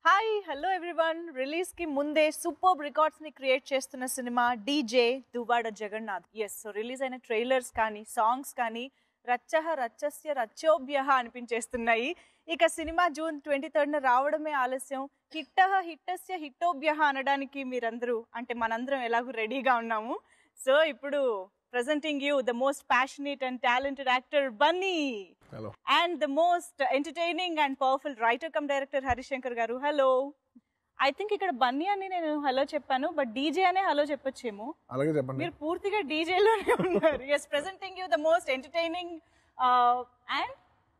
Hi hello everyone release కి ముందే super records ని క్రియేట్ చేస్తున్న సినిమా DJ Duvvada Jagannadh yes so release అయిన ట్రైలర్స్ కానీ సాంగ్స్ కానీ రచ్చహ రచ్చస్య రచ్చోభ్య అనిపించేస్తున్నాయి ఇక సినిమా జూన్ ట్వంటీ థర్డ్న రావడమే ఆలస్యం హిట్టహ హిట్టస్య హిట్టోభ్య అనడానికి మీరందరూ అంటే మనందరం ఎలాగూ రెడీగా ఉన్నాము సో ఇప్పుడు presenting you the most passionate and talented actor Bunny హలో and the most entertaining and powerful writer come director Harishankar garu hello I think ఇక్కడ బన్నీ అని నేను హలో చెప్పాను బట్ డీజే అనే హలో చెప్పొచ్చేమో అలాగే చెప్పండి మీరు పూర్తిగా డీజేలోనే ఉన్నారు yes presenting you the most entertaining and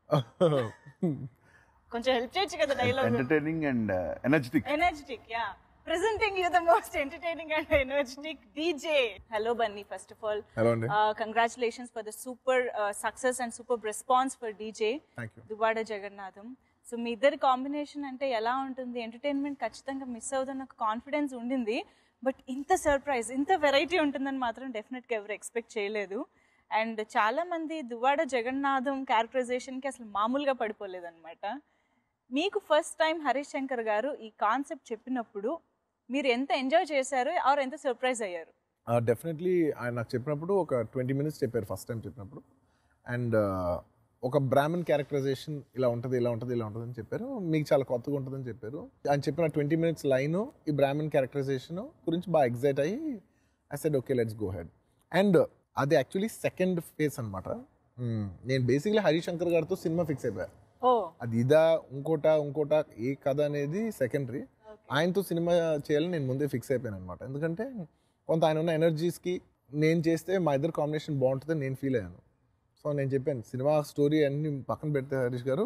కొంచెం హెల్ప్ చేయొచ్చు కదా dialogue entertaining and energetic energetic ya presenting you the most entertaining and energetic DJ hello Bunny first of all hello అండి congratulations for the super success and super response for DJ thank you Duvvada Jagannadham so మీ ఇద్దరి combination అంటే ఎలా ఉంటుంది entertainment ఖచ్చితంగా miss అవుతున్న ఒక confidence ఉండింది బట్ ఇంత సర్ప్రైజ్ ఇంత వెరైటీ ఉంటుందని మాత్రం డెఫినెట్గా ఎవరు ఎక్స్పెక్ట్ చేయలేదు అండ్ చాలా మంది దువ్వాడ జగన్నాథం క్యారెక్టరైజేషన్కి అసలు మామూలుగా పడిపోలేదన్నమాట మీకు ఫస్ట్ టైం హరీష్ శంకర్ గారు ఈ కాన్సెప్ట్ చెప్పినప్పుడు మీరు ఎంత ఎంజాయ్ చేశారు ఆర్ ఎంత సర్ప్రైజ్ అయ్యారు డెఫినెట్లీ ఆయన నాకు చెప్పినప్పుడు ఒక ట్వంటీ మినిట్స్ చెప్పారు ఫస్ట్ టైం చెప్పినప్పుడు అండ్ ఒక బ్రాహ్మణ్ క్యారెక్టరైజేషన్ ఇలా ఉంటుంది ఇలా ఉంటుంది ఇలా ఉంటుంది అని చెప్పారు మీకు చాలా కొత్తగా ఉంటుందని చెప్పారు ఆయన చెప్పిన ట్వంటీ మినిట్స్ లైన్ ఈ బ్రాహ్మణ్ క్యారెక్టరైజేషన్ గురించి బాగా ఎగ్జైట్ అయ్యి I said okay let's go head and అది యాక్చువల్లీ సెకండ్ ఫేస్ అనమాట నేను బేసిక్లీ హరిశంకర్ గారితో సినిమా ఫిక్స్ అయిపోయా ఓ అది ఇదా ఇంకోట ఇంకోట ఏ కథ అనేది సెకండరీ ఆయనతో సినిమా చేయాలని నేను ముందే ఫిక్స్ అయిపోయాను అనమాట ఎందుకంటే కొంత ఆయన ఉన్న ఎనర్జీస్కి నేను చేస్తే మా ఇద్దరు కాంబినేషన్ బాగుంటుందని నేను ఫీల్ అయ్యాను సో నేను చెప్పాను సినిమా స్టోరీ అన్ని పక్కన పెడితే హరీష్ గారు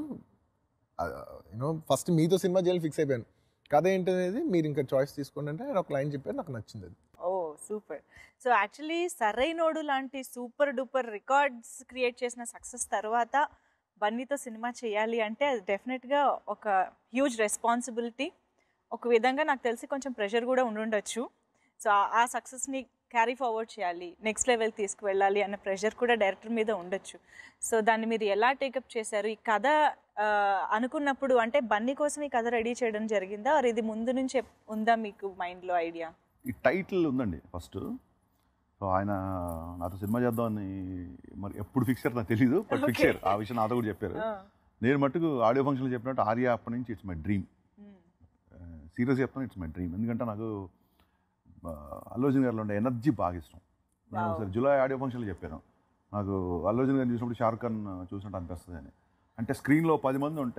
యూనో ఫస్ట్ మీతో సినిమా చేయాలని ఫిక్స్ అయిపోయాను కథ ఏంటనేది మీరు ఇంకా చాయిస్ తీసుకోండి అంటే ఆయన ఒక లైన్ చెప్పారు నాకు నచ్చింది అది oh super so actually Sarainodu లాంటి సూపర్ డూపర్ రికార్డ్స్ క్రియేట్ చేసిన సక్సెస్ తర్వాత బన్నీతో సినిమా చేయాలి అంటే అది డెఫినెట్గా ఒక హ్యూజ్ రెస్పాన్సిబిలిటీ ఒక విధంగా నాకు తెలిసి కొంచెం ప్రెషర్ కూడా ఉండుండొచ్చు సో ఆ- ఆ సక్సెస్ని క్యారీ ఫార్వర్డ్ చేయాలి నెక్స్ట్ లెవెల్ తీసుకువెళ్ళాలి అన్న ప్రెషర్ కూడా డైరెక్టర్ మీద ఉండొచ్చు సో దాన్ని మీరు ఎలా టేకప్ చేశారు ఈ కథ ఆ, అనుకున్నప్పుడు అంటే బన్నీ కోసం ఈ కథ రెడీ చేయడం జరిగిందా ఆర్ ఇది ముందు నుంచి ఉందా మీకు మైండ్లో ఐడియా ఈ టైటిల్ ఉందండి ఫస్ట్ సో ఆయన నాతో సినిమా చేద్దామని మరి ఎప్పుడు ఫిక్స్ అయ్యారు నాకు తెలియదు బట్ ఫిక్స్ అయ్యారు ఆ విషయం నాతో కూడా చెప్పారు నేను మట్టుకు ఆడియో ఫంక్షన్లో చెప్పినట్టు ఆర్య అప్పటి నుంచి ఇట్స్ మై డ్రీమ్ సీరియస్ చెప్తాను ఇట్స్ మై డ్రీమ్ ఎందుకంటే నాకు ఆ, అల్లు అర్జున్ గారిలో ఉండే ఎనర్జీ బాగా ఇష్టం నేను ఒకసారి జూలై ఆడియో ఫంక్షన్లో చెప్పాను నాకు అల్లు అర్జున్ గారిని చూసినప్పుడు షారుఖ్ ఖాన్ చూసినట్టు అనిపిస్తుంది అని అంటే స్క్రీన్లో పది మంది ఉంటే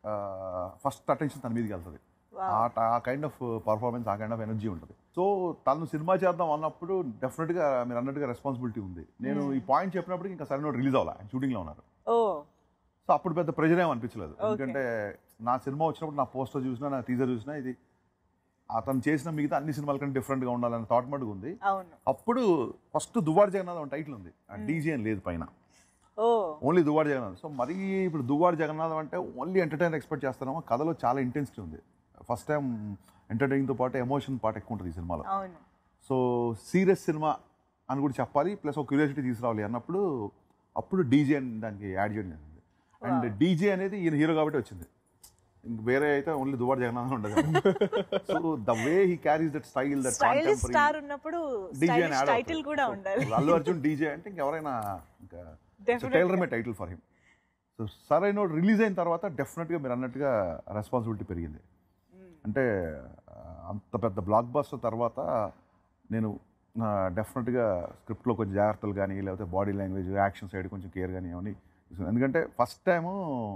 ఫస్ట్ అటెన్షన్ తన మీదకి వెళ్తుంది ఆ- ఆ కైండ్ ఆఫ్ పర్ఫార్మెన్స్ ఆ కైండ్ ఆఫ్ ఎనర్జీ ఉంటుంది సో తను సినిమా చేద్దాం అన్నప్పుడు డెఫినెట్గా మీరు అన్నట్టుగా రెస్పాన్సిబిలిటీ ఉంది నేను ఈ పాయింట్ చెప్పినప్పుడు ఇంకా సరైన రిలీజ్ అవ్వాలి ఆయన షూటింగ్లో ఉన్నారు ఓ సో అప్పుడు పెద్ద ప్రెజర్ ఏం అనిపించలేదు ఎందుకంటే నా సినిమా వచ్చినప్పుడు నా పోస్టర్ చూసినా నా టీజర్ చూసినా ఇది అతను చేసిన మిగతా అన్ని సినిమాల కంటే డిఫరెంట్గా ఉండాలని థాట్ మటుకు ఉంది అవును అప్పుడు ఫస్ట్ దువ్వాడ జగన్నాథ్ టైటిల్ ఉంది డీజే అని లేదు పైన oh only Duvvada Jagannadh so మరీ ఇప్పుడు దువ్వాడ జగన్నాథం అంటే ఓన్లీ ఎంటర్టైనర్ ఎక్స్పెక్ట్ చేస్తున్నాము కథలో చాలా ఇంటెన్సిటీ ఉంది ఫస్ట్ టైం ఎంటర్టైనింగ్తో పాటు ఎమోషన్ పార్ట్ ఎక్కువ ఉంటుంది ఈ సినిమాలో అవును సో సీరియస్ సినిమా అని కూడా చెప్పాలి ప్లస్ ఒక క్యూరియాసిటీ తీసుకురావాలి అన్నప్పుడు అప్పుడు డీజే అని దానికి యాడ్ చేయడం జరిగింది అండ్ డీజే అనేది ఈయన హీరో కాబట్టి వచ్చింది ఇంక వేరే అయితే ఓన్లీ దువ్వాడ జగన్నాథం ఉండదు so the way he carries that style that stylish star ఉన్నప్పుడు డీజే అని స్టైలిష్ యాడ్ టైటిల్ కూడా ఉండాలి అల్లు అర్జున్ డీజే అంటే ఇంకెవరైనా ఇంకా Definitely. Tailor made title for him so సరైన రిలీజ్ అయిన తర్వాత డెఫినెట్గా మీరు అన్నట్టుగా రెస్పాన్సిబిలిటీ పెరిగింది అంటే ఆ, అంత పెద్ద బ్లాక్ బస్టర్ తర్వాత నేను డెఫినెట్గా స్క్రిప్ట్లో కొంచెం జాగ్రత్తలు కానీ లేకపోతే బాడీ లాంగ్వేజ్ యాక్షన్ సైడ్ కొంచెం కేర్ కానీ అవన్నీ తీసుకున్నాను. ఎందుకంటే first time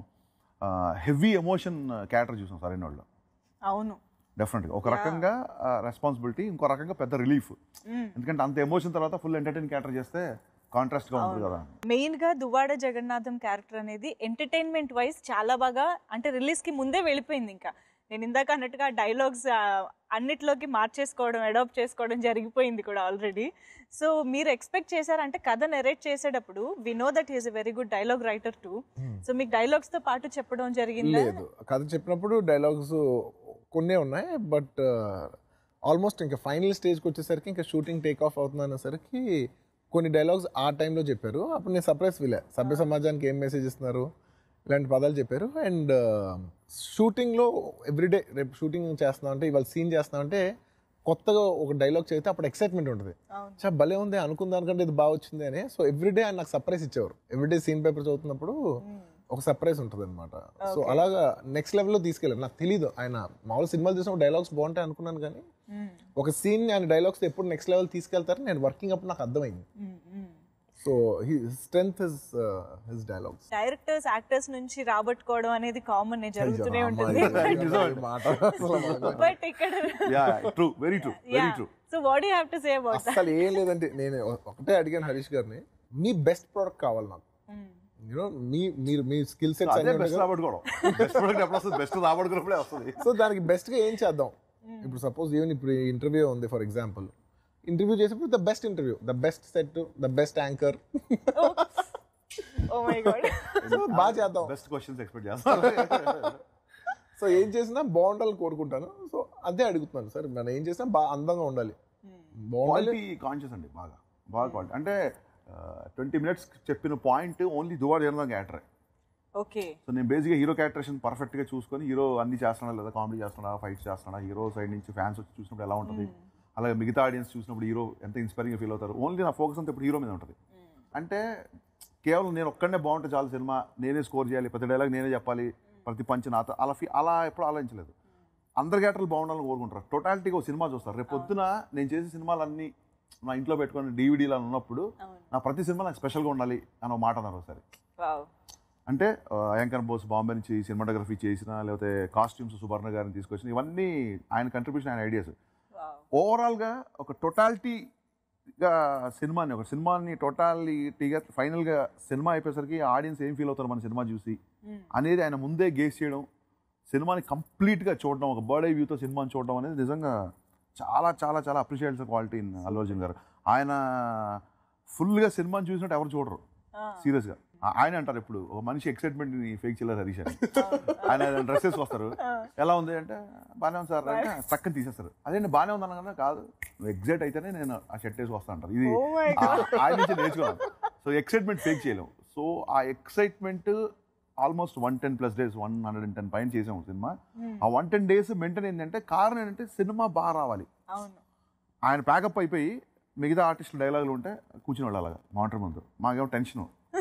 heavy emotion character చూసాం సరైన వాళ్ళు అవును డెఫినెట్గా ఒక రకంగా రెస్పాన్సిబిలిటీ ఇంకో రకంగా పెద్ద రిలీఫ్ ఎందుకంటే అంత ఎమోషన్ తర్వాత ఫుల్ ఎంటర్టైన్ క్యారెక్టర్ చేస్తే కాంట్రాస్ట్గా ఉంటుంది కదా మెయిన్ గా దువ్వాడ జగన్నాథం క్యారెక్టర్ అనేది ఎంటర్టైన్మెంట్ వైజ్ చాలా బాగా అంటే రిలీజ్ కి ముందే వెళ్ళిపోయింది ఇంకా నేను ఇందాక అన్నట్టుగా డైలాగ్స్ అన్నిట్లోకి మార్చేసుకోవడం అడాప్ట్ చేసుకోవడం జరిగిపోయింది కూడా ఆల్రెడీ సో మీరు ఎక్స్పెక్ట్ చేశారంటే కథ నెరేట్ చేసేటప్పుడు we know that is a very good dialogue writer too so మీకు డైలాగ్స్ తో పాటు చెప్పడం జరిగిందా లేదు కథ చెప్పినప్పుడు డైలాగ్స్ కొన్నే ఉన్నాయి బట్ ఆల్మోస్ట్ ఇంకా ఫైనల్ స్టేజ్కి వచ్చేసరికి ఇంకా షూటింగ్ టేక్ ఆఫ్ అవుతుంది అనేసరికి కొన్ని డైలాగ్స్ ఆ టైంలో చెప్పారు అప్పుడు నేను సర్ప్రైజ్ ఫీల్ సభ్య సమాజానికి ఏం మెసేజ్ ఇస్తున్నారు ఇలాంటి పదాలు చెప్పారు అండ్ షూటింగ్లో ఎవ్రీడే రేపు షూటింగ్ చేస్తున్నాం అంటే ఇవాళ సీన్ చేస్తున్నాం అంటే కొత్తగా ఒక డైలాగ్ చదివితే అప్పుడు ఎక్సైట్మెంట్ ఉంటుంది అవును. చా భలే ఉంది అనుకున్న దానికంటే ఇది బాగా వచ్చింది అని సో ఎవ్రీడే ఆయన నాకు సర్ప్రైజ్ ఇచ్చేవారు ఎవ్రీడే సీన్ పేపర్ చదువుతున్నప్పుడు ఒక సర్ప్రైజ్ ఉంటుంది అనమాట సో అలాగా నెక్స్ట్ లెవెల్లో తీసుకెళ్ళారు నాకు తెలీదు ఆయన మామూలు సినిమాలు చూసినప్పుడు డైలాగ్స్ బాగుంటాయి అనుకున్నాను కానీ ఒక సీన్ ఆయన డైలాగ్స్ ఎప్పుడు నెక్స్ట్ లెవెల్ తీసుకెళ్తారు నేను వర్కింగ్ అప్పుడు నాకు అర్థమైంది so he strength his his dialogues directors actors నుంచి రాబట్టుకోవడం అనేది కామన్ జరుగుతూనే ఉంటుంది బట్ ఇక్కడ yeah true very true very true so what you have to say about అసలు ఏం లేదంటే నేను ఒకటే అడిగాను హరీష్ గారిని మీ బెస్ట్ ప్రోడక్ట్ కావాలి నాకు యూనో మీ మీరు మీ స్కిల్ సెట్స్ అదే బెస్ట్ రాబట్టుకోవడం బెస్ట్ ప్రొడక్ట్ ఎప్పుడు వస్తుంది బెస్ట్ రాబట్టుకున్నప్పుడే వస్తుంది సో దానికి బెస్ట్ గా ఏం చేద్దాం ఇప్పుడు సపోజ్ ఈవెన్ ఇప్పుడు ఇంటర్వ్యూ ఉంది ఫర్ ఎగ్జాంపుల్ ఇంటర్వ్యూ చేసేప్పుడు the best interview the best set the best anchor oh my god so బాగా చేద్దాం బెస్ట్ క్వశ్చన్స్ ఎక్స్పెక్ట్ చేస్తాను సో ఏం చేసినా బాగుండాలని కోరుకుంటాను సో అదే అడుగుతున్నాను సార్ మనం ఏం చేసినా బాగా అందంగా ఉండాలి బాగుండాలి క్వాలిటీ కాన్షియస్ అండి బాగా బాగా క్వాలిటీ అంటే ట్వంటీ మినిట్స్ చెప్పిన point only Duvvada Jagannadham character okay so నేను బేసిక్గా హీరో క్యారెక్టరేషన్ పర్ఫెక్ట్గా చూసుకొని హీరో అన్ని చేస్తున్నాడా లేదా కామెడీ చేస్తున్నాడా ఫైట్స్ చేస్తున్నాడా హీరో సైడ్ నుంచి ఫ్యాన్స్ వచ్చి చూసినప్పుడు ఎలా ఉంటుంది అలాగే మిగతా ఆడియన్స్ చూసినప్పుడు హీరో ఎంత ఇన్స్పైరింగ్గా ఫీల్ అవుతారు ఓన్లీ నా ఫోకస్ అంతా ఇప్పుడు హీరో మీద ఉంటుంది అంటే కేవలం నేను ఒక్కడనే బాగుంటే చాలు సినిమా నేనే స్కోర్ చేయాలి ప్రతి డైలాగ్ నేనే చెప్పాలి ప్రతి పంచ్ నాతో అలా ఫీ అలా ఎప్పుడు ఆలోచించలేదు అందరి క్యారెక్టర్లు బాగుండాలని కోరుకుంటారు టోటాలిటీగా ఒక సినిమా చూస్తారు రేపు పొద్దున నేను చేసే సినిమాలన్నీ నా ఇంట్లో పెట్టుకొని డీవీడీలు అని ఉన్నప్పుడు నా ప్రతి సినిమా నాకు స్పెషల్గా ఉండాలి అని ఒక మాట అన్నారు ఒకసారి వావ్ అంటే ఆ, అయాంకర్ బోస్ బాంబే నుంచి సినిమాటోగ్రఫీ చేసిన లేకపోతే కాస్ట్యూమ్స్ సుబర్ణ గారిని తీసుకొచ్చిన ఇవన్నీ ఆయన కంట్రిబ్యూషన్ ఆయన ఐడియాస్ వావ్ ఓవరాల్గా ఒక టోటాలిటీగా సినిమాని ఒక సినిమాని టోటాలిటీగా ఫైనల్గా సినిమా అయిపోయేసరికి ఆడియన్స్ ఏం ఫీల్ అవుతారు మన సినిమా చూసి అనేది ఆయన ముందే గేస్ చేయడం సినిమాని కంప్లీట్గా చూడడం ఒక బర్డ్ ఐ వ్యూతో సినిమాని చూడడం అనేది నిజంగా చాలా చాలా చాలా appreciates quality in Allu Arjun గారు ఆయన ఫుల్గా సినిమాని చూసినట్టు ఎవరు చూడరు సీరియస్గా ఆయన అంటారు ఇప్పుడు ఒక మనిషి ఎక్సైట్మెంట్ ఫేక్ చేయలేదు హరీష్ అని ఆయన డ్రెస్సెస్ వస్తారు ఎలా ఉంది అంటే బాగానే ఉంది సార్ అంటే చక్కని తీసేస్తారు అదే నేను బాగానే ఉంది అన్నా కాదు నువ్వు ఎగ్జైట్ అయితేనే నేను ఆ షర్ట్ వేసి వస్తా అంటారు ఇది Oh my ఆ- ఆయన నుంచి నేర్చుకున్నాను సో ఎక్సైట్మెంట్ ఫేక్ చేయలేము సో ఆ excitement almost one ten plus days one hundred and ten పైన చేసాము సినిమా ఆ వన్ టెన్ డేస్ మెయింటైన్ ఏంటంటే కారణం ఏంటంటే సినిమా బాగా రావాలి అవును ఆయన ప్యాకప్ అయిపోయి మిగతా ఆర్టిస్టులు డైలాగులు ఉంటే కూర్చుని వాళ్ళు అలాగా మానిటర్ ముందు మాకేమో టెన్షన్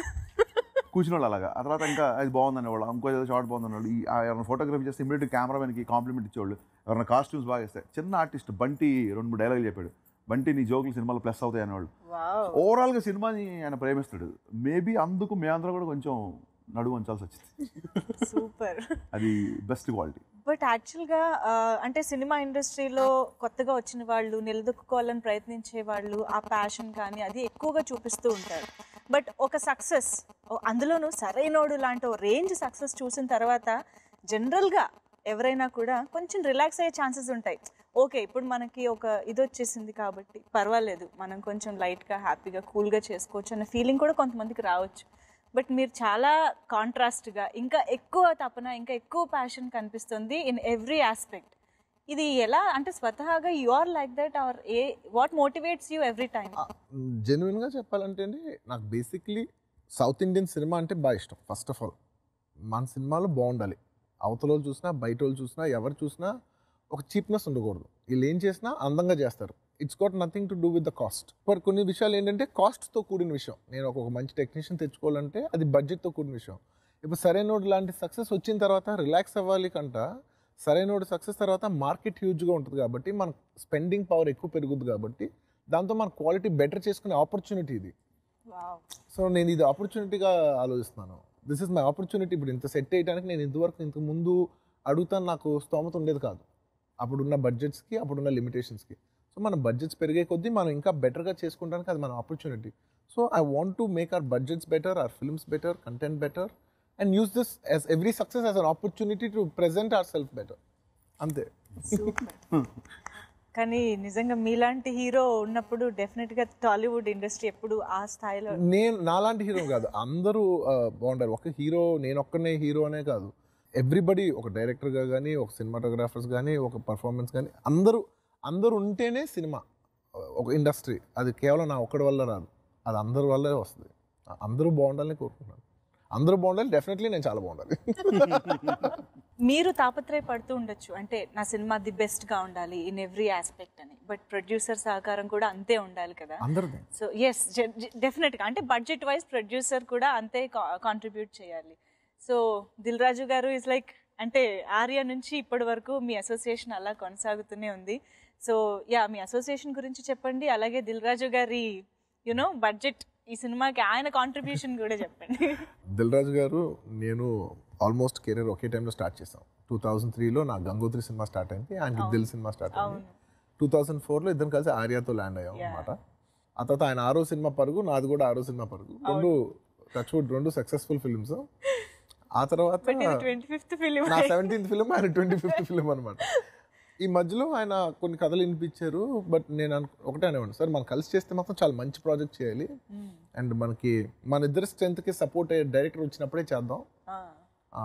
కూర్చుని వాళ్ళు అలాగా ఆ తర్వాత ఇంకా అది బాగుందని వాళ్ళు ఇంకో ఏదో షార్ట్ బాగుందని వాళ్ళు ఈ ఆ ఎవరైనా ఫోటోగ్రఫీ చేస్తే ఇమీడియట్ కెమెరామెన్కి కాంప్లిమెంట్ ఇచ్చేవాళ్ళు ఎవరైనా కాస్ట్యూమ్స్ బాగా ఇస్తే చిన్న ఆర్టిస్ట్ బంటి రెండు మూడు డైలాగులు చెప్పాడు బంటి నీ జోకులు సినిమాలో ప్లస్ అవుతాయి అనేవాళ్ళు వావ్ ఓవరాల్గా సినిమాని ఆయన ప్రేమిస్తాడు మేబీ అందుకు మేమందరం కూడా కొంచెం నడువు వంచాల్సి వచ్చింది సూపర్ అది బెస్ట్ క్వాలిటీ బట్ యాక్చువల్గా అంటే సినిమా ఇండస్ట్రీలో కొత్తగా వచ్చిన వాళ్ళు నిలదొక్కుకోవాలని ప్రయత్నించే వాళ్ళు ఆ ప్యాషన్ కానీ అది ఎక్కువగా చూపిస్తూ ఉంటారు బట్ ఒక సక్సెస్ అందులోనూ సరైనోడు లాంటి ఓ రేంజ్ సక్సెస్ చూసిన తర్వాత జనరల్గా ఎవరైనా కూడా కొంచెం రిలాక్స్ అయ్యే ఛాన్సెస్ ఉంటాయి ఓకే ఇప్పుడు మనకి ఒక ఇది వచ్చేసింది కాబట్టి పర్వాలేదు మనం కొంచెం లైట్గా హ్యాపీగా కూల్గా చేసుకోవచ్చు అన్న ఫీలింగ్ కూడా కొంతమందికి రావచ్చు బట్ మీరు చాలా కాంట్రాస్ట్గా ఇంకా ఎక్కువ తపన ఇంకా ఎక్కువ ప్యాషన్ కనిపిస్తుంది ఇన్ ఎవ్రీ ఆస్పెక్ట్ ఇది ఎలా అంటే స్వతహాగా you are like that are a what motivates you every time genuine గా చెప్పాలంటే అండి నాకు బేసిక్లీ సౌత్ ఇండియన్ సినిమా అంటే బాగా ఇష్టం ఫస్ట్ ఆఫ్ ఆల్ మన సినిమాలో బాగుండాలి అవతల వాళ్ళు చూసినా బయట వాళ్ళు చూసినా ఎవరు చూసినా ఒక చీప్నెస్ ఉండకూడదు వీళ్ళు ఏం చేసినా అందంగా చేస్తారు it's got nothing to do with the cast but కొన్ని విషయాలు ఏంటంటే కాస్ట్తో కూడిన విషయం నేను ఒక ఒక మంచి టెక్నీషియన్ తెచ్చుకోవాలంటే అది బడ్జెట్తో కూడిన విషయం ఇప్పుడు సరైనోడు లాంటి సక్సెస్ వచ్చిన తర్వాత రిలాక్స్ అవ్వాలి కంట సరైనోడు సక్సెస్ తర్వాత మార్కెట్ హ్యూజ్గా ఉంటుంది కాబట్టి మన స్పెండింగ్ పవర్ ఎక్కువ పెరుగుద్ది కాబట్టి దాంతో మన క్వాలిటీ బెటర్ చేసుకునే ఆపర్చునిటీ ఇది వావ్ సో నేను ఇది ఆపర్చునిటీగా ఆలోచిస్తున్నాను దిస్ ఇస్ మై ఆపర్చునిటీ ఇప్పుడు ఇంత సెట్ చేయడానికి నేను ఇంతవరకు ఇంతకు ముందు అడుగుతాను నాకు స్తోమత ఉండేది కాదు అప్పుడున్న బడ్జెట్స్కి అప్పుడున్న లిమిటేషన్స్కి సో మన బడ్జెట్స్ పెరిగే కొద్దీ మనం ఇంకా బెటర్గా చేసుకుంటానికి అది మన opportunity so I want to make our budgets better our films better content better and use this as every success as an opportunity to present our self better అంతే కానీ నిజంగా మీలాంటి హీరో ఉన్నప్పుడు డెఫినెట్గా టాలీవుడ్ ఇండస్ట్రీ ఎప్పుడు ఆ స్థాయిలో నేను నాలాంటి హీరో కాదు అందరూ ఆ, బాగుంటారు ఒక హీరో నేను ఒక్కనే హీరో అనే కాదు ఎవ్రీబడి ఒక డైరెక్టర్గా కానీ ఒక సినిమాటోగ్రాఫర్స్ కానీ ఒక పర్ఫార్మెన్స్ కానీ అందరూ అందరూ ఉంటేనే సినిమా ఒక ఇండస్ట్రీ అది కేవలం నా ఒక్కడి వల్ల రాదు అది అందరి వల్లే వస్తుంది అందరూ బాగుండాలని కోరుకుంటున్నాను అందరూ బాగుండాలి డెఫినెట్లీ నేను చాలా బాగుండాలి మీరు తాపత్రయపడుతూ ఉండొచ్చు అంటే నా సినిమా ది బెస్ట్ గా ఉండాలి ఇన్ ఎవ్రీ ఆస్పెక్ట్ అని బట్ ప్రొడ్యూసర్ సహకారం కూడా అంతే ఉండాలి కదా అందరిది సో ఎస్ డెఫినెట్గా అంటే బడ్జెట్ వైజ్ ప్రొడ్యూసర్ కూడా అంతే కాంట్రిబ్యూట్ చేయాలి సో దిల్ రాజు గారు ఇస్ లైక్ అంటే ఆర్య నుంచి ఇప్పటి వరకు మీ అసోసియేషన్ అలా కొనసాగుతూనే ఉంది సో యా మీ అసోసియేషన్ గురించి చెప్పండి అలాగే దిల్ రాజు గారి యునో బడ్జెట్ ఈ సినిమాకి ఆయన కాంట్రిబ్యూషన్ కూడా చెప్పండి దిల్ రాజు గారు నేను ఆల్మోస్ట్ కెరీర్ ఒకే టైంలో స్టార్ట్ చేసాం టూ థౌసండ్ త్రీలో నా గంగోత్రి సినిమా స్టార్ట్ అయింది ఆయనకి దిల్ సినిమా స్టార్ట్ అయింది అవును. టూ థౌసండ్ ఫోర్లో ఇద్దరు కలిసి ఆర్యాతో ల్యాండ్ అయ్యాం అనమాట ఆ తర్వాత ఆయన ఆరో సినిమా పరుగు నాది కూడా ఆరో సినిమా పరుగు రెండు టచ్వుడ్ రెండు సక్సెస్ఫుల్ ఫిల్మ్స్ ఆ తర్వాత బట్ ఇది ట్వంటీ ఫిఫ్త్ ఫిలిం నా సెవెంటీన్త్ ఫిల్మ్ ఆయన ట్వంటీ ఫిఫ్త్ ఫిల్మ్ అనమాట ఈ మధ్యలో ఆయన కొన్ని కథలు వినిపించారు బట్ నేను అను ఒకటే అనేవాడు సార్ మనం కలిసి చేస్తే మాత్రం చాలా మంచి ప్రాజెక్ట్ చేయాలి అండ్ మనకి మన ఇద్దరి స్ట్రెంత్కి సపోర్ట్ అయ్యే డైరెక్టర్ వచ్చినప్పుడే చేద్దాం ఆ,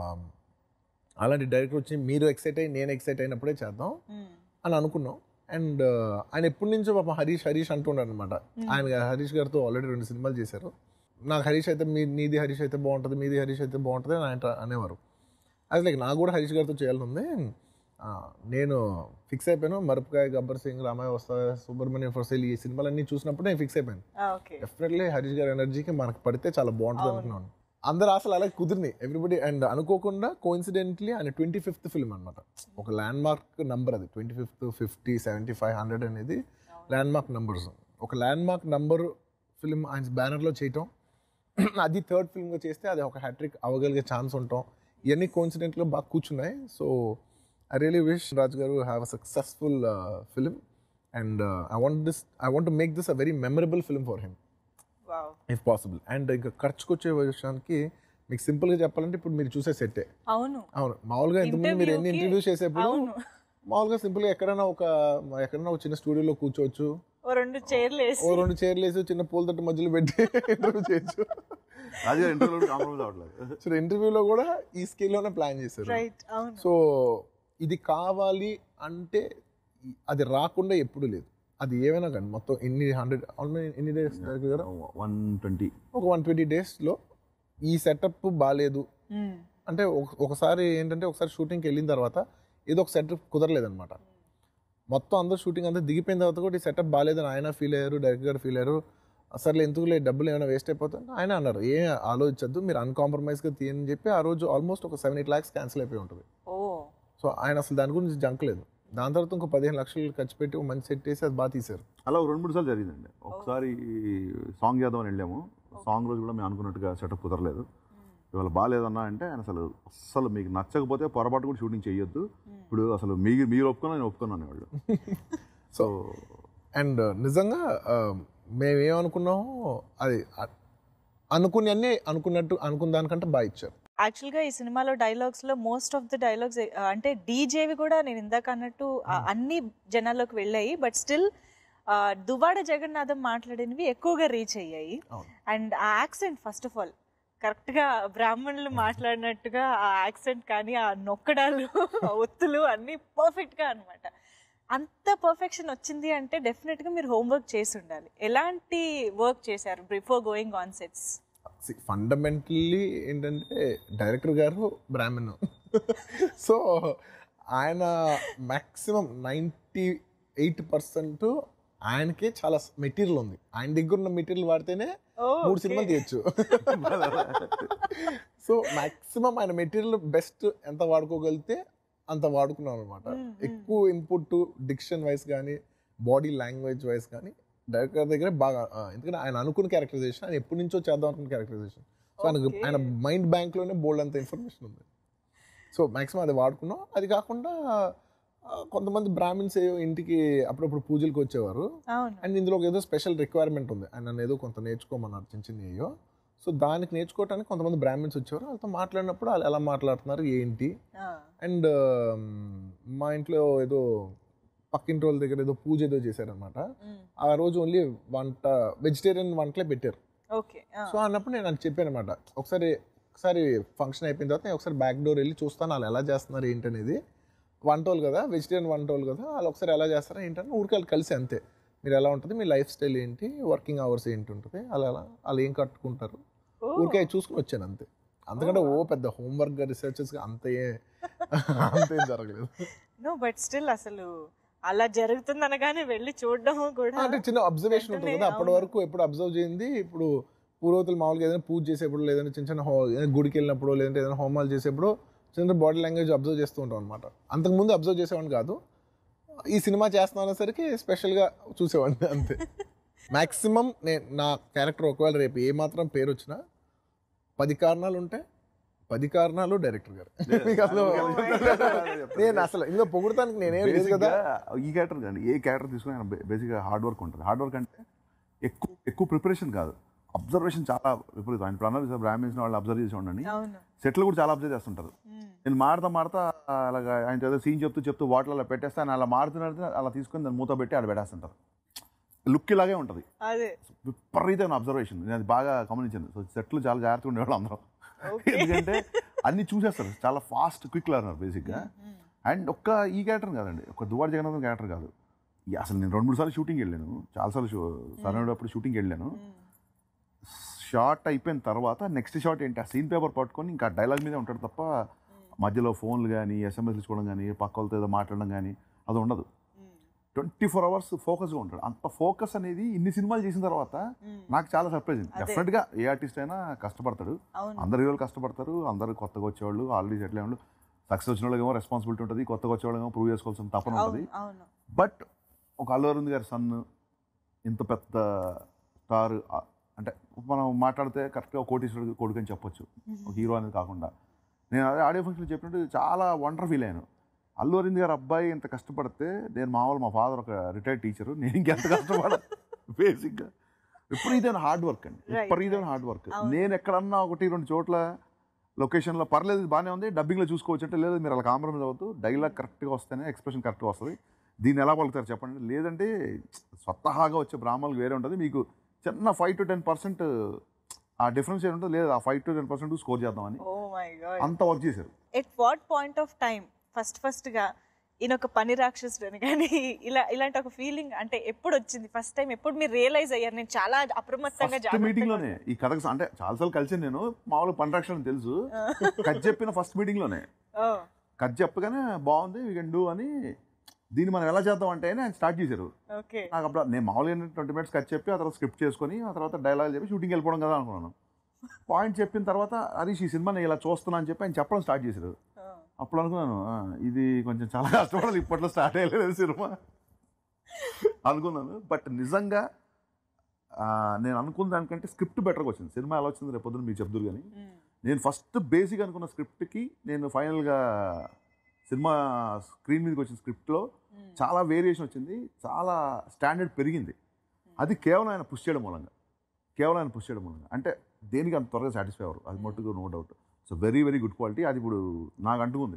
అలాంటి డైరెక్టర్ వచ్చి మీరు ఎక్సైట్ అయ్యి నేను ఎక్సైట్ అయినప్పుడే చేద్దాం అని అనుకున్నాం అండ్ ఆయన ఎప్పటి నుంచో పాపం హరీష్ హరీష్ అంటున్నాడు అనమాట ఆయన హరీష్ గారితో ఆల్రెడీ రెండు సినిమాలు చేశారు నాకు హరీష్ అయితే మీ నీది హరీష్ అయితే బాగుంటుంది మీది హరీష్ అయితే బాగుంటుంది అని ఆయన అనేవారు అది లైక్ నాకు కూడా హరీష్ గారితో చేయాలని ఉంది ఆ, నేను ఫిక్స్ అయిపోయాను మరపకాయ గబ్బర్ సింగ్ రామాయ వస్తా సుబ్రహ్మణ్యం ఫర్సేల్ ఈ సినిమాలన్నీ చూసినప్పుడు నేను ఫిక్స్ అయిపోయాను ఓకే డెఫినెట్లీ హరీష్ గారి ఎనర్జీకి మనకు పడితే చాలా బాగుంటుంది అనుకున్నాను అందరు అసలు అలాగే కుదిరినాయి ఎవ్రీబడి అండ్ అనుకోకుండా కోఇన్సిడెంట్లీ ఆయన ట్వంటీ ఫిఫ్త్ ఫిల్మ్ అనమాట ఒక ల్యాండ్ మార్క్ నంబర్ అది twenty fifth fifty seventy five hundred అనేది ల్యాండ్ మార్క్ నంబర్స్ ఒక ల్యాండ్ మార్క్ నంబర్ ఫిల్మ్ ఆయన బ్యానర్లో చేయటం అది థర్డ్ ఫిల్మ్గా చేస్తే అది ఒక హ్యాట్రిక్ అవ్వగలిగే ఛాన్స్ ఉంటాం ఇవన్నీ కోఇన్సిడెంట్లో బాగా కూర్చున్నాయి so I really wish Raju గారు have a successful film and I want this I want make this a very memorable film for him wow if possible and ఇంకా ఖర్చుకు వచ్చే విషయానికి మీకు సింపుల్గా చెప్పాలంటే ఇప్పుడు మీరు చూసే సెట్టే అవును అవును మామూలుగా ఇంతకుముందు మీరు ఎన్ని Interview కి- ఇంటర్వ్యూస్ చేసేప్పుడు అవును. మామూలుగా సింపుల్గా ఎక్కడైనా ఒక ఎక్కడైనా ఒక చిన్న స్టూడియోలో కూర్చోవచ్చు ఓ రెండు చైర్లు వేసి ఓ రెండు చైర్లు వేసి చిన్న పూల తట్టు మధ్యలో పెట్టి ఇంటర్వ్యూ చేయొచ్చు అది ఇంటర్వ్యూలో కాంప్రమైజ్ అవ్వట్లేదు సో ఇంటర్వ్యూలో కూడా ఈ స్కేల్లోనే ప్లాన్ చేశారు రైట్ అవును సో ఇది కావాలి అంటే ఈ- అది రాకుండా ఎప్పుడు లేదు అది ఏమైనా కానీ మొత్తం ఎన్ని హండ్రెడ్ ఎన్ని డేస్ దగ్గర వన్ ట్వంటీ ఒక వన్ ట్వంటీ డేస్లో ఈ సెటప్ బాగాలేదు మ్మ్. అంటే ఒక- ఒకసారి ఏంటంటే ఒకసారి షూటింగ్కి వెళ్ళిన తర్వాత ఏదో ఒక సెటప్ కుదరలేదన్నమాట మొత్తం అందరూ షూటింగ్ అంతా దిగిపోయిన తర్వాత కూడా ఈ సెటప్ బాగాలేదని ఆయన ఫీల్ అయ్యారు డైరెక్టర్ గారు ఫీల్ అయ్యారు అసలు ఎందుకు లేదు డబ్బులు ఏమైనా వేస్ట్ అయిపోతుంది ఆయన అన్నారు ఏం ఆలోచించద్దు మీరు అన్కాంప్రమైజ్గా తీయని చెప్పి ఆ రోజు ఆల్మోస్ట్ ఒక సెవెన్ ఎయిట్ ల్యాక్స్ క్యాన్సిల్ అయిపోయి ఉంటుంది ఓ సో ఆయన అసలు దాని గురించి జంకలేదు దాని తర్వాత ఇంకో పదిహేను లక్షలు ఖర్చు పెట్టి ఒక మంచి సెట్ వేసి అది బాగా తీశారు అలా ఒక రెండు మూడు సార్లు జరిగిందండి ఒకసారి సాంగ్ చేద్దామని వెళ్ళాము సాంగ్ రోజు కూడా మేము అనుకున్నట్టుగా సెటప్ కుదరలేదు ఇవాళ బాగాలేదన్నా అంటే ఆయన అసలు అస్సలు మీకు నచ్చకపోతే పొరపాటు కూడా షూటింగ్ చేయొద్దు ఇప్పుడు అసలు మీ మీరు ఒప్పుకున్నా నేను ఒప్పుకున్నాను వాళ్ళు సో అండ్ నిజంగా ఆ, మేమేమనుకున్నామో అది అ- అనుకుని అన్నీ అనుకున్నట్టు అనుకున్న దానికంటే బాగా ఇచ్చారు యాక్చువల్గా ఈ సినిమాలో డైలాగ్స్ లో మోస్ట్ ఆఫ్ ద డైలాగ్స్ అంటే డీజేవి కూడా నేను ఇందాక అన్నట్టు ఆ, అన్ని జనాల్లోకి వెళ్ళాయి బట్ స్టిల్ దువాడ జగన్నాథం మాట్లాడినవి ఎక్కువగా రీచ్ అయ్యాయి అవును. అండ్ ఆ యాక్సెంట్ ఫస్ట్ ఆఫ్ ఆల్ కరెక్ట్గా బ్రాహ్మణులు మాట్లాడినట్టుగా ఆ యాక్సెంట్ కానీ ఆ నొక్కడాలు ఆ ఒత్తులు అన్నీ పర్ఫెక్ట్గా అన్నమాట అంత పర్ఫెక్షన్ వచ్చింది అంటే డెఫినెట్గా మీరు హోంవర్క్ చేసి ఉండాలి ఎలాంటి వర్క్ చేశారు before going on sets fundamentally ఏంటంటే డైరెక్టర్ గారు బ్రాహ్మణ్ సో ఆయన మ్యాక్సిమం నైంటీ ఎయిట్ పర్సెంట్ ఆయనకే చాలా మెటీరియల్ ఉంది ఆయన దగ్గర ఉన్న మెటీరియల్ వాడితేనే మూడు సినిమాలు తీయచ్చు సో మాక్సిమం ఆయన మెటీరియల్ బెస్ట్ ఎంత వాడుకోగలిగితే అంత వాడుకున్నాం అనమాట ఎక్కువ ఇన్పుట్ డిక్షన్ వైస్ కానీ బాడీ లాంగ్వేజ్ వైస్ కానీ డైరెక్టర్ దగ్గర బాగా ఆ, ఎందుకంటే ఆయన అనుకున్న క్యారెక్టరైజేషన్ ఆయన ఎప్పటి నుంచో చేద్దాం అనుకున్న క్యారెక్టరైజేషన్ సో ఆయన Okay. ఆయన మైండ్ బ్యాంక్లోనే బోల్డ్ అంత ఇన్ఫర్మేషన్ ఉంది సో మాక్సిమం అది వాడుకున్నాం అది కాకుండా ఆ, కొంతమంది బ్రాహ్మిన్స్ ఏవో ఇంటికి అప్పుడప్పుడు పూజలకు వచ్చేవారు అవును అండ్ ఇందులో ఒక ఏదో స్పెషల్ రిక్వైర్మెంట్ ఉంది ఆయన నన్ను ఏదో కొంత నేర్చుకోమన్నారు చిన్న చిన్న అయ్యో సో దానికి నేర్చుకోవడానికి కొంతమంది బ్రాహ్మిన్స్ వచ్చేవారు వాళ్ళతో మాట్లాడినప్పుడు వాళ్ళు ఎలా మాట్లాడుతున్నారు ఏంటి ఆ, అండ్ మా ఇంట్లో ఏదో పక్కింటి వాళ్ళ దగ్గర ఏదో పూజ ఏదో చేశారనమాట మ్, ఆ రోజు ఓన్లీ వంట వెజిటేరియన్ వంటలే పెట్టారు ఓకే ఆ, సో అన్నప్పుడు నేను అని చెప్పాను అనమాట ఒకసారి ఒకసారి ఫంక్షన్ అయిపోయిన తర్వాత నేను ఒకసారి బ్యాక్ డోర్ వెళ్ళి చూస్తాను వాళ్ళు ఎలా చేస్తున్నారు ఏంటనేది వంటోళ్ళు కదా వెజిటేరియన్ వంటోళ్ళు కదా వాళ్ళు ఒకసారి ఎలా చేస్తారో ఏంటని ఊరికి వాళ్ళు కలిసి అంతే మీరు ఎలా ఉంటుంది మీ లైఫ్ స్టైల్ ఏంటి వర్కింగ్ అవర్స్ ఏంటి ఉంటుంది అలా అలా వాళ్ళు ఏం కట్టుకుంటారు ఊరికే చూసుకుని వచ్చాను అంతే అందుకంటే ఓ పెద్ద హోంవర్క్ రీసెర్చెస్ అంత ఏ- అంత ఏం జరగలేదు నో బట్ స్టిల్ అసలు అలా జరుగుతుంది అనగానే వెళ్ళి చూడడం కూడా అంటే చిన్న అబ్జర్వేషన్ ఉంటుంది వెంటనే కదా అప్పటి అవును. వరకు ఎప్పుడు అబ్జర్వ్ చేయింది ఇప్పుడు పూర్వతులు మామూలుగా ఏదైనా పూజ చేసేప్పుడు లేదంటే చిన్న చిన్న హో- ఏదైనా గుడికి వెళ్ళినప్పుడు లేదంటే ఏదైనా హోమాలు చేసేప్పుడు చిన్న బాడీ లాంగ్వేజ్ అబ్జర్వ్ చేస్తూ ఉంటాం అనమాట అంతకుముందు అబ్జర్వ్ చేసేవాడిని కాదు ఈ సినిమా చేస్తున్నా సరికి స్పెషల్గా చూసేవాడిని అంతే మాక్సిమం నేను నా క్యారెక్టర్ ఒకవేళ రేపు ఏ మాత్రం పేరు వచ్చినా పది కారణాలు ఉంటే పది కారణాలు డైరెక్టర్ గారు మీకు అసలు నేను అసలు ఇంకా పొగుడతానికి నేనేం లేదు కదా Basic గా ఈ క్యారెక్టర్ కానీ ఏ క్యారెక్టర్ తీసుకుని ఆయన బేసిక్గా హార్డ్ వర్క్ ఉంటుంది హార్డ్ వర్క్ అంటే ఎక్కువ ఎక్కువ ప్రిపరేషన్ కాదు అబ్జర్వేషన్ చాలా విపరీతం ఆయన ప్రణవ్ బ్రాహ్మిన్స్ వాళ్ళు అబ్జర్వ్ చేసి ఉండండి అవును సెట్లు కూడా చాలా అబ్జర్వ్ చేస్తుంటారు మ్మ్. నేను మాడతా మాడతా అలాగా ఆయన ఏదో సీన్ చెప్తూ చెప్తూ వాటర్ అలా పెట్టేస్తే ఆయన అలా మాడుతున్నట్టు అలా తీసుకొని దాన్ని మూత పెట్టి అలా పెట్టేస్తుంటారు లుక్ ఇలాగే ఉంటుంది అదే విపరీతమైన అబ్జర్వేషన్ నేను అది బాగా గమనించాను సో సెట్లు చాలా జాగ్రత్తగా ఉండేవాళ్ళు అందరం Okay. ఎందుకంటే అన్ని చూసేస్తారు చాలా ఫాస్ట్ క్విక్ లర్నర్ బేసిక్గా అండ్ ఒక్క ఈ క్యారెక్టర్ కాదండి ఒక దువార్ జగన్నాథం క్యారెక్టర్ కాదు ఈ అసలు నేను రెండు మూడు సార్లు షూటింగ్ వెళ్ళాను చాలాసార్లు షూ సరైనప్పుడు షూటింగ్ వెళ్ళాను షార్ట్ అయిపోయిన తర్వాత నెక్స్ట్ షార్ట్ ఏంటి ఆ సీన్ పేపర్ పట్టుకొని ఇంకా డైలాగ్ మీదే ఉంటాడు తప్ప మధ్యలో ఫోన్లు కానీ ఎస్ఎంఎస్ ఇచ్చుకోవడం కానీ పక్క వాళ్ళతో ఏదో మాట్లాడడం కానీ అది ఉండదు ట్వంటీ ఫోర్ అవర్స్ ఫోకస్గా ఉంటాడు అంత ఫోకస్ అనేది ఇన్ని సినిమాలు చేసిన తర్వాత నాకు చాలా సర్ప్రైజ్ అదే. డెఫినెట్గా ఏ ఆర్టిస్ట్ అయినా కష్టపడతాడు అవును అందరు హీరోలు కష్టపడతారు అందరు కొత్తగా వచ్చేవాళ్ళు ఆల్రెడీ సెటిల్ అయ్యేవాళ్ళు సక్సెస్ వచ్చిన వాళ్ళకేమో రెస్పాన్సిబిలిటీ ఉంటుంది కొత్తగా వచ్చేవాళ్ళేమో ప్రూవ్ చేసుకోవాల్సిన తపన ఉంటుంది అవును అవును బట్ ఒక అల్లు అరవింద్ గారి సన్ ఇంత పెద్ద స్టార్ అంటే మనం మాట్లాడితే కరెక్ట్గా కోటీశ్వరుడు కొడుకు అని చెప్పొచ్చు ఒక హీరో అనేది కాకుండా నేను అదే ఆడియో ఫంక్షన్ చెప్పినట్టు చాలా వండర్ ఫీల్ అయ్యాను అల్లు అరవింద్ గారు అబ్బాయి ఇంత కష్టపడితే నేను మామూలు మా ఫాదర్ ఒక రిటైర్డ్ టీచరు నేను ఇంకెంత కష్టపడ బేసిక్గా విపరీతమైన హార్డ్ వర్క్ అండి Right, విపరీతమైన హార్డ్ వర్క్ అవును. నేను ఎక్కడన్నా ఒకటి రెండు చోట్ల లొకేషన్లో పర్లేదు ఇది బాగానే ఉంది డబ్బింగ్లో చూసుకోవచ్చు అంటే లేదు మీరు అలా కాంప్రమైజ్ అవ్వద్దు డైలాగ్ కరెక్ట్గా వస్తేనే ఎక్స్ప్రెషన్ కరెక్ట్గా వస్తుంది దీన్ని ఎలా పలుకుతారు చెప్పండి లేదంటే స్వతహాగా వచ్చే బ్రాహ్మణులకు వేరే ఉంటుంది మీకు చిన్న ఫైవ్ టు టెన్ పర్సెంట్ ఆ డిఫరెన్స్ ఏంటంటే లేదు ఆ five to ten percent score చేద్దామని ఓ మై గాడ్ అంత వర్క్ చేశారు at what point of time first first గా ఈయన ఒక పని రాక్షసుడు అని కానీ ఇలా ఇలాంటి ఒక ఫీలింగ్ అంటే ఎప్పుడు వచ్చింది ఫస్ట్ టైం ఎప్పుడు మీరు రియలైజ్ అయ్యారు నేను చాలా అప్రమత్తంగా ఫస్ట్ మీటింగ్ లోనే ఈ కథకు స- అంటే చాలాసార్లు కలిసి నేను మామూలుగా పంట్రాక్షన్ తెలుసు కథ చెప్పిన ఫస్ట్ మీటింగ్ లోనే కథ చెప్పగానే బాగుంది వీ కెన్ డూ అని దీన్ని మనం ఎలా చేద్దాం అంటే అని ఆయన స్టార్ట్ చేశారు ఓకే నాకు అప్పుడు నేను మామూలుగా ట్వంటీ మినిట్స్ కట్ చెప్పి ఆ తర్వాత స్క్రిప్ట్ చేసుకొని ఆ తర్వాత డైలాగ్ చెప్పి షూటింగ్ వెళ్ళిపోవడం కదా అనుకున్నాను పాయింట్ చెప్పిన తర్వాత హరీష్ ఈ సినిమా నేను ఇలా చూస్తున్నా అని చెప్పి ఆయన చెప్పడం స్టార్ట్ చేశారు అప్పుడు అనుకున్నాను "ఆ, ఇది కొంచెం చాలా కష్టపడాలి ఇప్పట్లో స్టార్ట్ అయ్యలేదు సినిమా అనుకున్నాను బట్ నిజంగా ఆ, నేను అనుకున్న దానికంటే స్క్రిప్ట్ బెటర్గా వచ్చింది సినిమా ఎలా వచ్చింది రేపు పొద్దున్న మీరు చెప్తారు కానీ నేను ఫస్ట్ బేసిక్ అనుకున్న స్క్రిప్ట్కి నేను ఫైనల్గా సినిమా స్క్రీన్ మీదకి వచ్చిన స్క్రిప్ట్లో చాలా వేరియేషన్ వచ్చింది చాలా స్టాండర్డ్ పెరిగింది అది కేవలం ఆయన పుష్ చేయడం మూలంగా కేవలం ఆయన పుష్ చేయడం మూలంగా అంటే దేనికి అంత త్వరగా సాటిస్ఫై అవ్వరు అది మట్టుకు no doubt so very very good quality అది ఇప్పుడు నాకు అంటుకుంది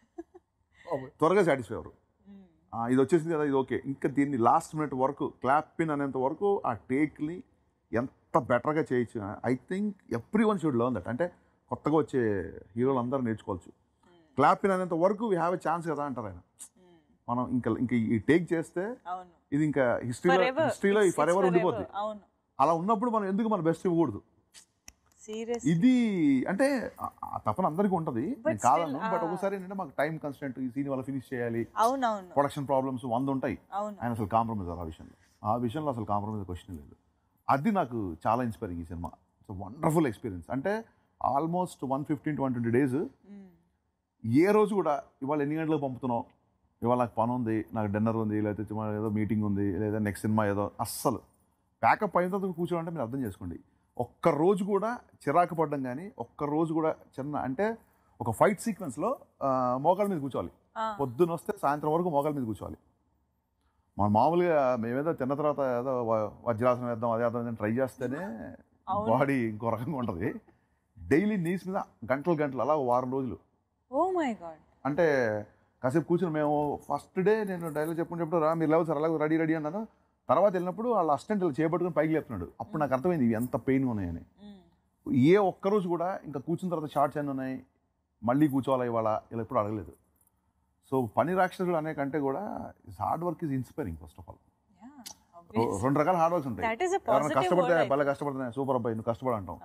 త్వరగా సాటిస్ఫై అవ్వరు ఆ, ఇది వచ్చేసింది కదా ఇది ఓకే ఇంకా దీన్ని లాస్ట్ మినిట్ వరకు క్లాప్ పిన్ అనేంత వరకు ఆ టేక్ని ఎంత బెటర్గా చేయొచ్చు I think everyone should learn that అంటే కొత్తగా వచ్చే హీరోలు అందరూ నేర్చుకోవచ్చు క్లాప్ పిన్ అనేంత వరకు వీ హ్యావ్ ఎ ఛాన్స్ కదా అంటారు ఆయన మనం ఇంకా ఇంకా ఈ టేక్ చేస్తే అవును ఇది ఇంకా హిస్టరీలో Forever. హిస్టరీలో It's- for it's ever forever. ఉండిపోద్ది అవును అలా ఉన్నప్పుడు మనం ఎందుకు మన బెస్ట్ ఇవ్వకూడదు సీరియస్ ఇది అంటే ఆ- ఆ తపన అందరికీ ఉంటుంది But నేను కాదను still, బట్ ఆ. ఒకసారి ఏంటంటే మాకు టైం కన్స్టెంట్ ఈ సీన్ వల్ల ఫినిష్ చేయాలి అవునవును ప్రొడక్షన్ ప్రాబ్లమ్స్ వంద ఉంటాయి అవును ఆయన అసలు కాంప్రమైజ్ ఆ విషయంలో ఆ విషయంలో అసలు కాంప్రమైజ్ క్వశ్చన్ లేదు అది నాకు చాలా ఇన్స్పైరింగ్ ఈ సినిమా ఇట్స్ వండర్ఫుల్ ఎక్స్పీరియన్స్ అంటే almost one fifteen to one twenty days hmm. ఏ రోజు కూడా ఇవాళ ఎన్ని గంటలకు పంపుతున్నావు ఇవాళ నాకు పని ఉంది నాకు డిన్నర్ ఉంది లేకపోతే చిన్న ఏదో మీటింగ్ ఉంది లేదా నెక్స్ట్ సినిమా ఏదో అస్సలు ప్యాకప్ అయిన తర్వాత కూర్చోవాలంటే మీరు అర్థం చేసుకోండి ఒక్క రోజు కూడా చిరాకు పడడం కానీ ఒక్క రోజు కూడా చిన్న అంటే ఒక ఫైట్ సీక్వెన్స్లో మోకాళ్ళ మీద కూర్చోవాలి ఆ, పొద్దున వస్తే సాయంత్రం వరకు మోకాళ్ళ మీద కూర్చోవాలి మన మామూలుగా మేమేదో తిన్న తర్వాత ఏదో వ- వజ్రాసనం వేద్దాం అదే వేద్దాం ట్రై చేస్తేనే అవును. బాడీ ఇంకో రకంగా ఉంటుంది డైలీ నీస్ మీద గంటలు గంటలు అలా ఒక వారం రోజులు ఓ మై గాడ్ అంటే కాసేపు కూర్చుని మేము ఫస్ట్ డే నేను డైలాగ్ చెప్పుకునేటప్పుడు రా మీరు లేవు సార్ అలాగే రెడీ రెడీ అన్నాను తర్వాత వెళ్ళినప్పుడు వాళ్ళ అసిస్టెంట్ ఇలా చేపట్టుకుని పైకి లేపుతున్నాడు అప్పుడు నాకు అర్థమైంది ఇవి ఎంత పెయిన్ ఉన్నాయని ఏ ఒక్క రోజు కూడా ఇంకా కూర్చున్న తర్వాత షార్ట్స్ ఎన్ని ఉన్నాయి మళ్ళీ కూర్చోవాలా ఇవాళ ఇలా ఎప్పుడు అడగలేదు సో పని రాక్షసుడు అనే కంటే కూడా hard work is inspiring first of all రెండు రకాల హార్డ్ వర్క్స్ ఉంటాయి That is a ఎవరైనా positive కష్టపడితే word, I భలే కష్టపడుతున్నాయి సూపర్ అబ్బాయి నువ్వు కష్టపడి అంటాం అవును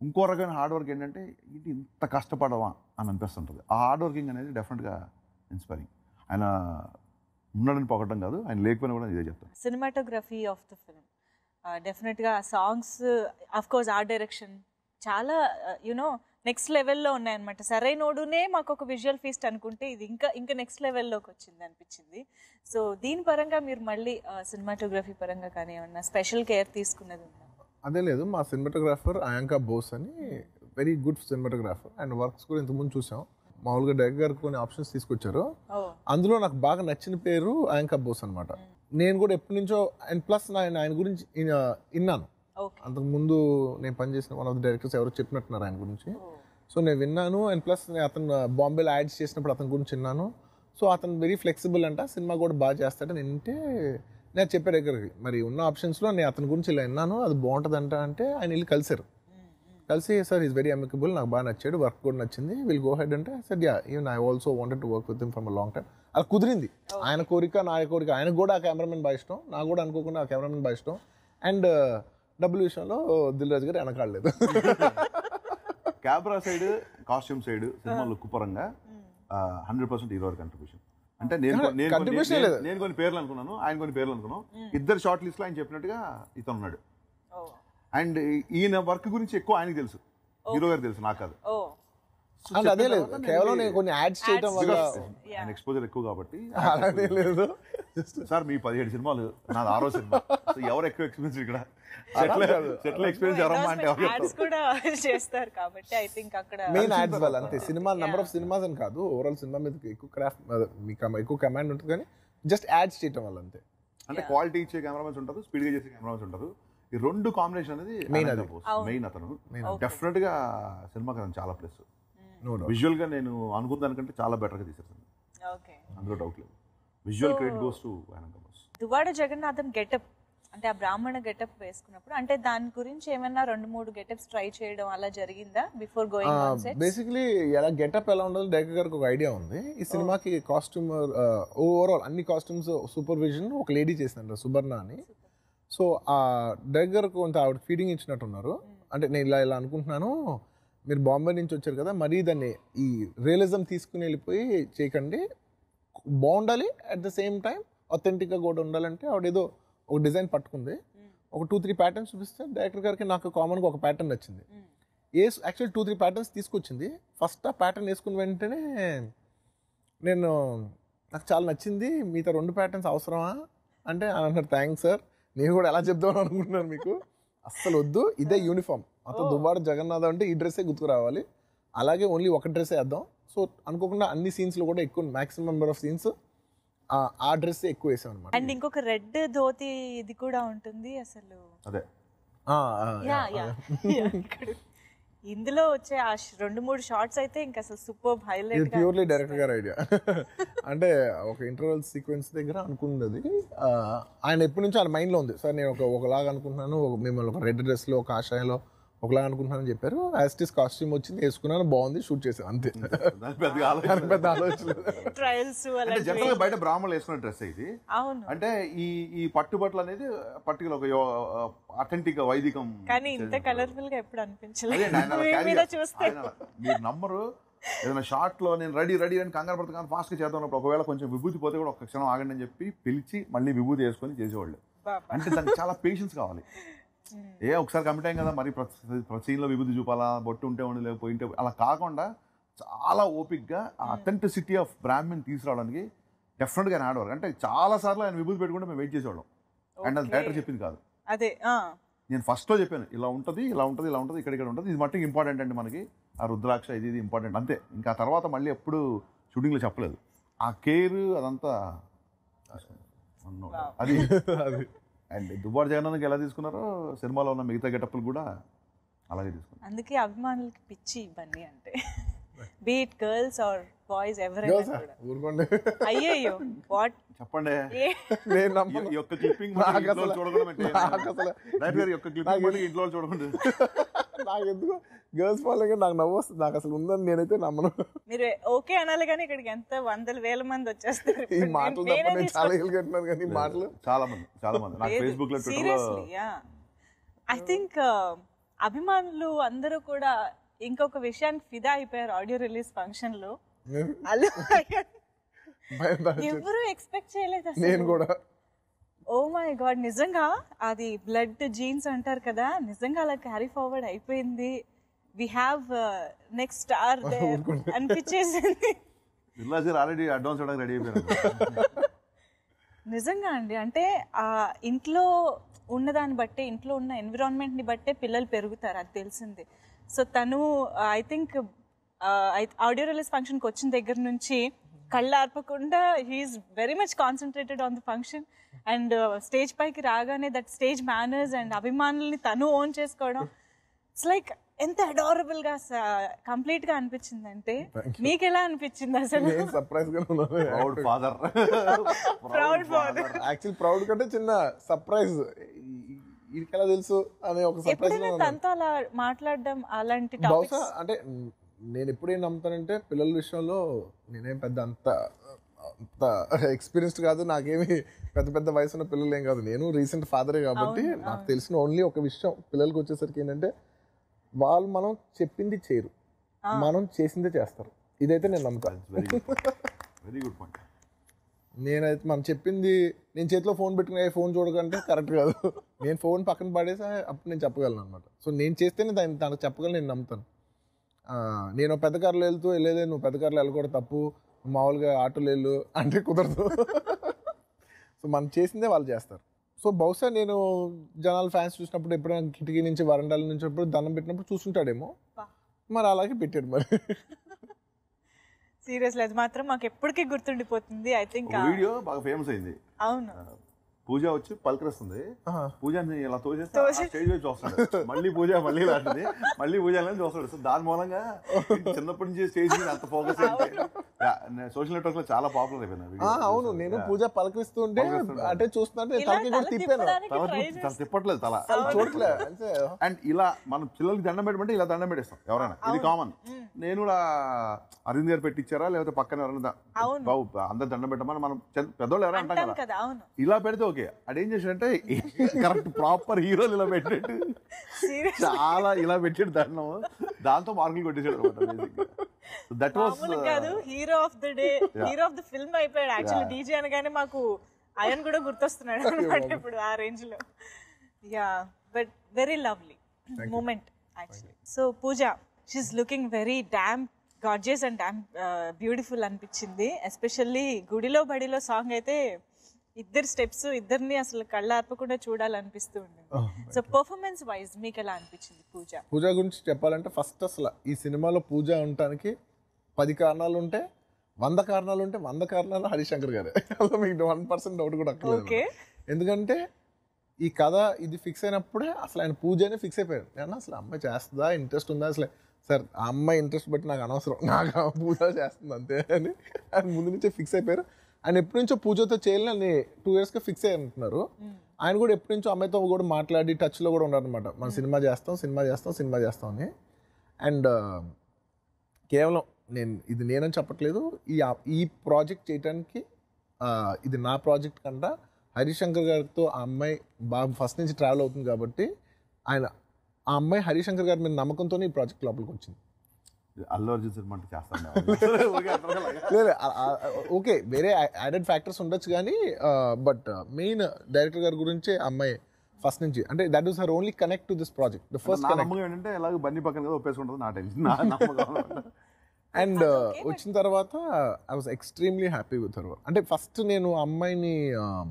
ఇంకో రకమైన హార్డ్ వర్క్ ఏంటంటే ఇది ఇంత కష్టపడవా అని అనిపిస్తుంటుంది ఆ హార్డ్ వర్కింగ్ అనేది డెఫినెట్గా ఇన్స్పైరింగ్ ఆయన ఉన్నాడని పొగడం కాదు ఆయన లేకపోయినా కూడా ఇదే చెప్తాను సినిమాటోగ్రఫీ ఆఫ్ ద ఫిల్మ్ డెఫినెట్గా songs of course art direction చాలా యునో నెక్స్ట్ లెవెల్లో ఉన్నాయన్నమాట సరైనోడునే మాకు ఒక విజువల్ ఫీస్ట్ అనుకుంటే ఇది ఇంకా ఇంకా నెక్స్ట్ లెవెల్లోకి వచ్చింది అనిపించింది సో దీని పరంగా మీరు మళ్ళీ సినిమాటోగ్రఫీ పరంగా కానీ ఏమన్నా స్పెషల్ కేర్ తీసుకున్నది ఉందా అదే లేదు మా సినిమాటోగ్రాఫర్ అయాంకా బోస్ అని very good cinematographer and works కూడా ఇంతకుముందు చూసాం మామూలుగా డైరెక్ట్ గారు కొన్ని ఆప్షన్స్ తీసుకొచ్చారు ఓ అందులో నాకు బాగా నచ్చిన పేరు అయాంకా బోస్ అనమాట నేను కూడా ఎప్పటి నుంచో అండ్ ప్లస్ నేను ఆయన గురించి ఇన- విన్నాను ఓకే అంతకు ముందు నేను పనిచేసిన వన్ ఆఫ్ ద డైరెక్టర్స్ ఎవరో చెప్పినట్టున్నారు ఆయన గురించి సో నేను విన్నాను అండ్ ప్లస్ నేను అతను బాంబేలో యాడ్స్ చేసినప్పుడు అతని గురించి విన్నాను సో అతను వెరీ ఫ్లెక్సిబుల్ అంట సినిమా కూడా బాగా చేస్తాడని వింటే నేను చెప్పే దగ్గరికి మరి ఉన్న ఆప్షన్స్లో నేను అతని గురించి ఇలా విన్నాను అది బాగుంటుంది అంట అంటే ఆయన వెళ్ళి కలిసారు కలిసి సార్ ఈజ్ వెరీ అమికబుల్ నాకు బాగా నచ్చాడు వర్క్ కూడా నచ్చింది విల్ గో హెడ్ అంటే sir yeah even I also wanted to work with him from long time అది కుదిరింది ఆయన కోరిక నా కోరిక ఆయనకు కూడా ఆ కెమెరామెన్ బాగా ఇష్టం నాకు కూడా అనుకోకుండా ఆ కెమెరామెన్ బాగా ఇష్టం అండ్ డబ్బుల విషయంలో దిల్ రాజు గారు వెనకాడలేదు camera side costume side cinema look పరంగా హండ్రెడ్ పర్సెంట్ హీరో కంట్రిబ్యూషన్ అంటే నేను కొ- నేను కొన్ని- Contribution నేను- లేదు. నేను కొన్ని పేర్లు అనుకున్నాను ఆయన కొన్ని పేర్లు అనుకున్నాను ఇద్దరు షార్ట్ లిస్ట్ లో ఆయన చెప్పినట్టుగా ఇతను ఉన్నాడు ఓ అండ్ ఈయన వర్క్ గురించి ఎక్కువ ఆయనకి తెలుసు హీరో గారు తెలుసు నాకు కాదు ఓ So అండ్ అదే చెప్పిన లేదు తర్వాత కేవలం నేను నేను కొన్ని యాడ్స్ చేయడం Ads వల్ల చేసి- Yeah. ఆయన ఎక్స్పోజర్ ఎక్కువ కాబట్టి అలానే లేదు సార్ మీ పదిహేడు సినిమాలు నాది ఆరో సినిమా సో ఎవరు ఎక్కువ ఎక్స్పీరియన్స్ ఇక్కడ సెటిల్ సెటిల్ ఎక్స్పీరియన్స్ ఎవరమ్మా అంటే ఎవరు యాడ్స్ కూడా చేస్తారు కాబట్టి ఐ థింక్ అక్కడ మెయిన్ యాడ్స్ వల్ల అంతే సినిమా నెంబర్ ఆఫ్ సినిమాస్ అని కాదు ఓవరాల్ సినిమా మీద ఎక్కువ క్రాఫ్ట్ మీకు ఎక్కువ కమాండ్ ఉంటుంది కానీ జస్ట్ యాడ్స్ చేయడం వల్ల అంతే అంటే క్వాలిటీ ఇచ్చే కెమెరామెన్స్ ఉంటారు స్పీడ్ గా చేసే కెమెరామెన్స్ ఉంటారు ఈ రెండు కాంబినేషన్ అనేది Main అది. మెయిన్ అతను డెఫినెట్ గా సినిమాకి అతను చాలా ప్లస్ నో డౌట్ విజువల్ గా నేను అనుకున్న దానికంటే చాలా బెటర్ గా తీసేస్తాను ఓకే అందులో డౌట్ లేదు విజువల్ క్రెడిట్ గోస్ టు ఆయన కమర్స్ దువాడ జగన్నాథం గెటప్ అంటే ఆ బ్రాహ్మణ గెటప్ వేసుకున్నప్పుడు అంటే దాని గురించి ఏమైనా రెండు మూడు గెటప్స్ ట్రై చేయడం అలా జరిగిందా before going on set basically ఎలా గెటప్ ఎలా ఉండాలో డైరెక్టర్ గారికి ఒక ఐడియా ఉంది ఈ సినిమాకి కాస్ట్యూమ్ ఓవరాల్ అన్ని కాస్ట్యూమ్స్ సూపర్విజన్ ఒక లేడీ చేసిందంట సుబర్ణ అని సో ఆ డైరెక్టర్ గారు కొంత ఆవిడ ఫీడింగ్ ఇచ్చినట్టున్నారు అంటే నేను ఇలా ఇలా అనుకుంటున్నాను మీరు బాంబే నుంచి వచ్చారు కదా మరీ దాన్ని ఈ రియలిజం తీసుకుని వెళ్ళిపోయి చేయకండి బాగుండాలి అట్ ద సేమ్ టైం అథెంటిక్గా కూడా ఉండాలంటే ఆవిడ ఏదో ఒక డిజైన్ పట్టుకుంది ఒక టూ త్రీ ప్యాటర్న్స్ చూపిస్తే డైరెక్టర్ గారికి నాకు కామన్గా ఒక ప్యాటర్న్ నచ్చింది ఏ యాక్చువల్ టూ త్రీ ప్యాటర్న్స్ తీసుకొచ్చింది ఫస్ట్ ఆ ప్యాటర్న్ వేసుకున్న వెంటనే నేను నాకు చాలా నచ్చింది మిగతా రెండు ప్యాటర్న్స్ అవసరమా అంటే ఆయన అన్నారు థ్యాంక్స్ సార్ నేను కూడా ఎలా చెప్దామని అనుకుంటున్నాను మీకు అస్సలు వద్దు ఇదే యూనిఫామ్ అతను దువ్వాడ జగన్నాథ్ అంటే ఈ డ్రెస్సే గుర్తుకు రావాలి అలాగే ఓన్లీ ఒక డ్రెస్సే వేద్దాం సో అనుకోకుండా అన్ని సీన్స్లో కూడా ఎక్కువ మాక్సిమం నెంబర్ ఆఫ్ సీన్స్ ఆ డ్రెస్ ఎక్కువ వేసాం అనమాట అండ్ ఇంకొక రెడ్ ధోతి ఇది కూడా ఉంటుంది అసలు అదే యా యా ఇందులో వచ్చే ఆ ష్- రెండు మూడు షార్ట్స్ అయితే ఇంకా అసలు సూపర్ ఇది హైలైట్ ప్యూర్లీ డైరెక్టర్ గారి ఐడియా అంటే ఒక ఇంటర్వెల్ సీక్వెన్స్ దగ్గర అనుకున్నది ఆ, ఆయన ఎప్పటి నుంచో ఆయన మైండ్లో ఉంది సార్ నేను ఒక ఒకలాగా అనుకుంటున్నాను ఒక మిమ్మల్ని ఒక రెడ్ డ్రెస్లో ఒక ఆశయంలో ఒకలాగా అనుకుంటున్నాను చెప్పారు యాస్టిస్ కాస్ట్యూమ్ వచ్చింది వేసుకున్నాను బాగుంది షూట్ చేశాను అంతే దాని పెద్దగా ఆలోచన దానికి పెద్ద ఆలోచన లేదు. ట్రయల్స్ అంటే అలాంటివి జనరల్ గా బయట బ్రాహ్మణులు వేసుకున్న డ్రెస్ ఇది అవును అంటే ఈ ఈ పట్టుబట్టలు అనేది పర్టికులర్ ఒక అథెంటిక్ వైదికం కానీ ఇంత కలర్ఫుల్ గా ఎప్పుడు అదే అనిపించలేదు ఆయన అలా మీ carry మీద చేస్తారు. చూస్తే ఆయన అలా. మీరు నమ్మరు ఏదైనా షార్ట్ లో నేను రెడీ రెడీ అని కంగారు పడుతుంది కానీ ఫాస్ట్ గా చేద్దాం అన్నప్పుడు ఒకవేళ కొంచెం విభూతి పోతే కూడా ఒక క్షణం ఆగండి అని చెప్పి పిలిచి మళ్ళీ విభూతి వేసుకొని చేసేవాళ్ళు బాబా. అంటే దానికి చాలా పేషెన్స్ కావాలి ఏ ఒకసారి కమిట్ అయ్యాం కదా మరి ప్రతి ప్రతి scene లో విభూతి చూపాలా బొట్టు ఉంటే ఉండి లేకపోతే పోయింటే అలా కాకుండా చాలా ఓపిక్గా ఆ అథెంటిసిటీ ఆఫ్ బ్రాహ్మణ్ తీసుకురావడానికి డెఫినెట్గా ఆయన ఆడవారు అంటే చాలా సార్లు ఆయన విభూతి పెట్టుకుంటే మేము వెయిట్ చేసేవాళ్ళం అండ్ అది డైరెక్టర్ చెప్పింది కాదు అదే ఆ నేను ఫస్ట్లో చెప్పాను ఇలా ఉంటుంది ఇలా ఉంటుంది ఇలా ఉంటుంది ఇక్కడ ఇక్కడ ఉంటుంది ఇది మట్టుకు ఇంపార్టెంట్ అండి మనకి ఆ రుద్రాక్ష ఇది ఇది ఇంపార్టెంట్ అంతే ఇంకా ఆ తర్వాత మళ్ళీ ఎప్పుడు షూటింగ్లో చెప్పలేదు ఆ కేర్ అదంతా అది అది అండ్ దుబ్బాడు జగన్నాథ్కి ఎలా తీసుకున్నారో సినిమాలో ఉన్న మిగతా గెటప్లు కూడా అలాగే తీసుకున్నారు అందుకే అభిమానులకి పిచ్చి ఇవన్నీ అంటే beat girls or boys Girls ఎవరైనా ఆ? కూడా ఊరుకోండి అయ్యయ్యో వాట్ చెప్పండి ఏ నేను ఈ- నమ్మను ఈ యొక్క క్లిప్పింగ్ నాకు ఇంట్లో అసలు- చూడకుండా పెట్టే నాకు అసలు- డైరెక్టర్ గారి యొక్క క్లిప్పింగ్ మళ్ళీ ఇంట్లో చూడకుండా నాకు ఎందుకు గర్ల్స్ ఫాలోయింగ్ నాకు నవ్వు వస్తుంది నాకు అసలు ఉందని నేనైతే నమ్మను మీరు ఓకే అనాలి కానీ ఇక్కడికి ఎంత వందల వేల మంది వచ్చేస్తారు ఈ మాటలు తప్ప నేను చాలా ఇల్లు కట్టినాను కానీ ఈ మాటలు చాలా మంది చాలా మంది నాకు ఫేస్బుక్ లో ట్విట్టర్ లో సీరియస్లీ యా ఐ థింక్ అభిమానులు అందరూ కూడా ఇంకొక విషయానికి ఫిదా అయిపోయారు ఆడియో రిలీజ్ ఫంక్షన్ లో అల్లు అర్జున్ భయం దాచి- ఎవరు ఎక్స్పెక్ట్ చేయలేదు అసలు నేను కూడా ఓ మై గాడ్ నిజంగా అది బ్లడ్ జీన్స్ అంటారు కదా నిజంగా అలా క్యారీ ఫార్వర్డ్ అయిపోయింది వి హ్యావ్ నెక్స్ట్ స్టార్ అనిపించేసింది బిర్లా సార్ ఆల్రెడీ అడ్వాన్స్ ఇవ్వడానికి రెడీ అయిపోయారు నిజంగా అండి అంటే ఆ ఇంట్లో ఉన్నదాన్ని బట్టే ఇంట్లో ఉన్న environment ని బట్టే పిల్లలు పెరుగుతారు అది తెలిసింది సో తను ఐ థింక్ ఆడియో రిలీజ్ ఫంక్షన్కి వచ్చిన దగ్గర నుంచి కళ్ళు ఆర్పకుండా he's very much concentrated on the function and stage పైకి రాగానే దట్ స్టేజ్ మేనర్స్ అండ్ అభిమానుల్ని తను ఓన్ చేసుకోవడం ఇట్స్ లైక్ ఎంత అడారబుల్ గా కంప్లీట్ గా అనిపించింది అంటే మీకు ఎలా అనిపించింది అసలు నేను సర్ప్రైజ్ గా proud father proud father actual proud కంటే చిన్న సర్ప్రైజ్ వీడికి ఎలా తెలుసు అనే ఒక సర్ప్రైజ్ ఎప్పుడైనా తనతో అలా మాట్లాడడం అలాంటి బహుశా టాపిక్స్ అంటే నేను ఎప్పుడేం నమ్ముతానంటే పిల్లల విషయంలో నేనేం పెద్ద అంత అంత ఎక్స్పీరియన్స్డ్ కాదు నాకేమి పెద్ద పెద్ద వయసు ఉన్న పిల్లలు ఏం కాదు నేను రీసెంట్ ఫాదరే కాబట్టి నాకు తెలిసిన ఓన్లీ ఒక విషయం పిల్లలకి వచ్చేసరికి ఏంటంటే వాళ్ళు మనం చెప్పింది చేయరు మనం చేసిందే చేస్తారు ఇదైతే నేను నమ్ముతాను very good very good point నేనైతే మనం చెప్పింది నేను చేతిలో ఫోన్ పెట్టుకుని ఫోన్ చూడకంటే కరెక్ట్ కాదు నేను ఫోన్ పక్కన పడేసి అప్పుడు నేను చెప్పగలను అనమాట సో నేను చేస్తేనే దాన్ని తనకు చెప్పగలను నేను నమ్ముతాను ఆ, నేను పెద్ద కార్లో వెళ్తూ వెళ్ళేదే నువ్వు పెద్ద కార్లో వెళ్ళకూడదు తప్పు మామూలుగా ఆటోలో వెళ్ళు అంటే కుదరదు సో మనం చేసిందే వాళ్ళు చేస్తారు సో బహుశా నేను జనాల ఫ్యాన్స్ చూసినప్పుడు ఎప్పుడైనా కిటికీ నుంచి వరండాల నుంచి ఎప్పుడు దండం పెట్టినప్పుడు చూస్తుంటాడేమో మరి అలాగే పెట్టాడు మరి సీరియస్లీ అది మాత్రం మాకు ఎప్పటికీ గుర్తుండిపోతుంది ఐ థింక్ ఒక వీడియో బాగా ఫేమస్ అయింది అవును పూజ వచ్చి పలకరిస్తుంది ఆహా. పూజని ఇలా తోచేస్తే ఆ స్టేజ్ వైపు చూస్తాడు మళ్ళీ పూజ మళ్ళీ లాంటిది మళ్ళీ పూజ అని చూస్తాడు సో దాని మూలంగా చిన్నప్పటి నుంచి స్టేజ్ మీద అంత ఫోకస్ సోషల్ నెట్వర్క్ లో చాలా పాపులర్ అయిపోయింది ఆ video. ఆ, అవును నేను పూజ పలకరిస్తూ ఉంటే పలకరిస్తుంటే. అంటే చూస్తుంటే ఇలా తలకి కూడా తల తిప్పాను తిప్పడానికి తల try తిప్ప- తల తిప్పట్లేదు తల అసలు చూడట్లే అంతే అండ్ ఇలా మనం పిల్లలకి దండం పెట్టమంటే ఇలా దండం పెట్టేస్తాం ఎవరైనా ఇది కామన్ నేను కూడా అరవింద్ గారు పెట్టించారా లేకపోతే పక్కన ఎవరైనా ద- అవును. బాబు అందరు దండం పెట్టమని మనం చిన్న- పెద్దోళ్ళు ఎవరైనా అంటాం అంటాం కదా కదా అవును ఇలా పెడితే ఓకే అదేం చేసాడంటే కరెక్ట్ ప్రాపర్ హీరోలు ఇలా పెట్టాడు సీరియస్ చాలా ఇలా పెట్టాడు దండం దాంతో మార్కులు కొట్టేసాడు అనమాట దట్ వాస్ మామూలు కాదు hero of the day hero of the film అయిపోయాడు యాక్చువల్లీ డీజే అనగానే మాకు అయన్ కూడా గుర్తొస్తున్నాడు అనమాట ఇప్పుడు ఆ రేంజ్ లో yeah but very lovely moment actually so Pooja she's looking very damn gorgeous and damn beautiful అనిపించింది ఎస్పెషల్లీ గుడిలో బడిలో సాంగ్ అయితే ఇద్దరు స్టెప్స్ ఇద్దరిని అసలు కళ్ళార్పకుండా చూడాలనిపిస్తూ ఉండింది సో పర్ఫార్మెన్స్ వైజ్ మీకు ఎలా అనిపించింది పూజ పూజ గురించి చెప్పాలంటే ఫస్ట్ అసలు ఈ సినిమాలో పూజ ఉండటానికి పది కారణాలు ఉంటే వంద కారణాలు ఉంటే వంద కారణాలు హరిశంకర్ గారే అసలు మీకు వన్ పర్సెంట్ డౌట్ కూడా అక్కర్లేదు Okay. ఎందుకంటే ఈ కథ ఇది ఫిక్స్ అయినప్పుడే అసలు ఆయన పూజనే ఫిక్స్ అయిపోయాడు నేను అసలు అమ్మాయి చేస్తుందా ఇంట్రెస్ట్ ఉందా అసలు సార్ ఆ అమ్మాయి ఇంట్రెస్ట్ బట్టి నాకు అనవసరం నాకు ఆ పూజ చేస్తుంది అంతే అని ఆయన ముందు నుంచే ఫిక్స్ అయిపోయారు ఆయన ఎప్పటి నుంచో పూజతో చేయాలని టూ ఇయర్స్గా ఫిక్స్ అయ్యి అంటున్నారు ఆయన కూడా ఎప్పటి నుంచో అమ్మాయితో కూడా మాట్లాడి టచ్లో కూడా ఉన్నారనమాట మనం సినిమా చేస్తాం సినిమా చేస్తాం సినిమా చేస్తాం అని అండ్ కేవలం నేను ఇది నేనని చెప్పట్లేదు ఈ ఈ ప్రాజెక్ట్ చేయడానికి ఆ, ఇది నా ప్రాజెక్ట్ కంట హరిశంకర్ గారితో ఆ అమ్మాయి బాగా ఫస్ట్ నుంచి ట్రావెల్ అవుతుంది కాబట్టి ఆయన ఆ అమ్మాయి హరిశంకర్ గారి మీద నమ్మకంతోనే ఈ ప్రాజెక్ట్ లోపలికి వచ్చింది అల్లు అర్జున్ సినిమా అంటే చేస్తాను లేదు ఆ- ఆ- ఓకే వేరే యాడెడ్ ఫ్యాక్టర్స్ ఉండొచ్చు కానీ బట్ మెయిన్ డైరెక్టర్ గారి గురించే ఆ అమ్మాయి ఫస్ట్ నుంచి అంటే that is her only connect to this project the first నా కనెక్ట్ నమ్మకం ఏంటంటే ఎలాగో బండి పక్కన కదా ఒప్పేసుకుంటుంది నా టెన్షన్ నా నమ్మకం అండ్ వచ్చిన తర్వాత I was extremely happy with her అంటే ఫస్ట్ నేను ఆ అమ్మాయిని um,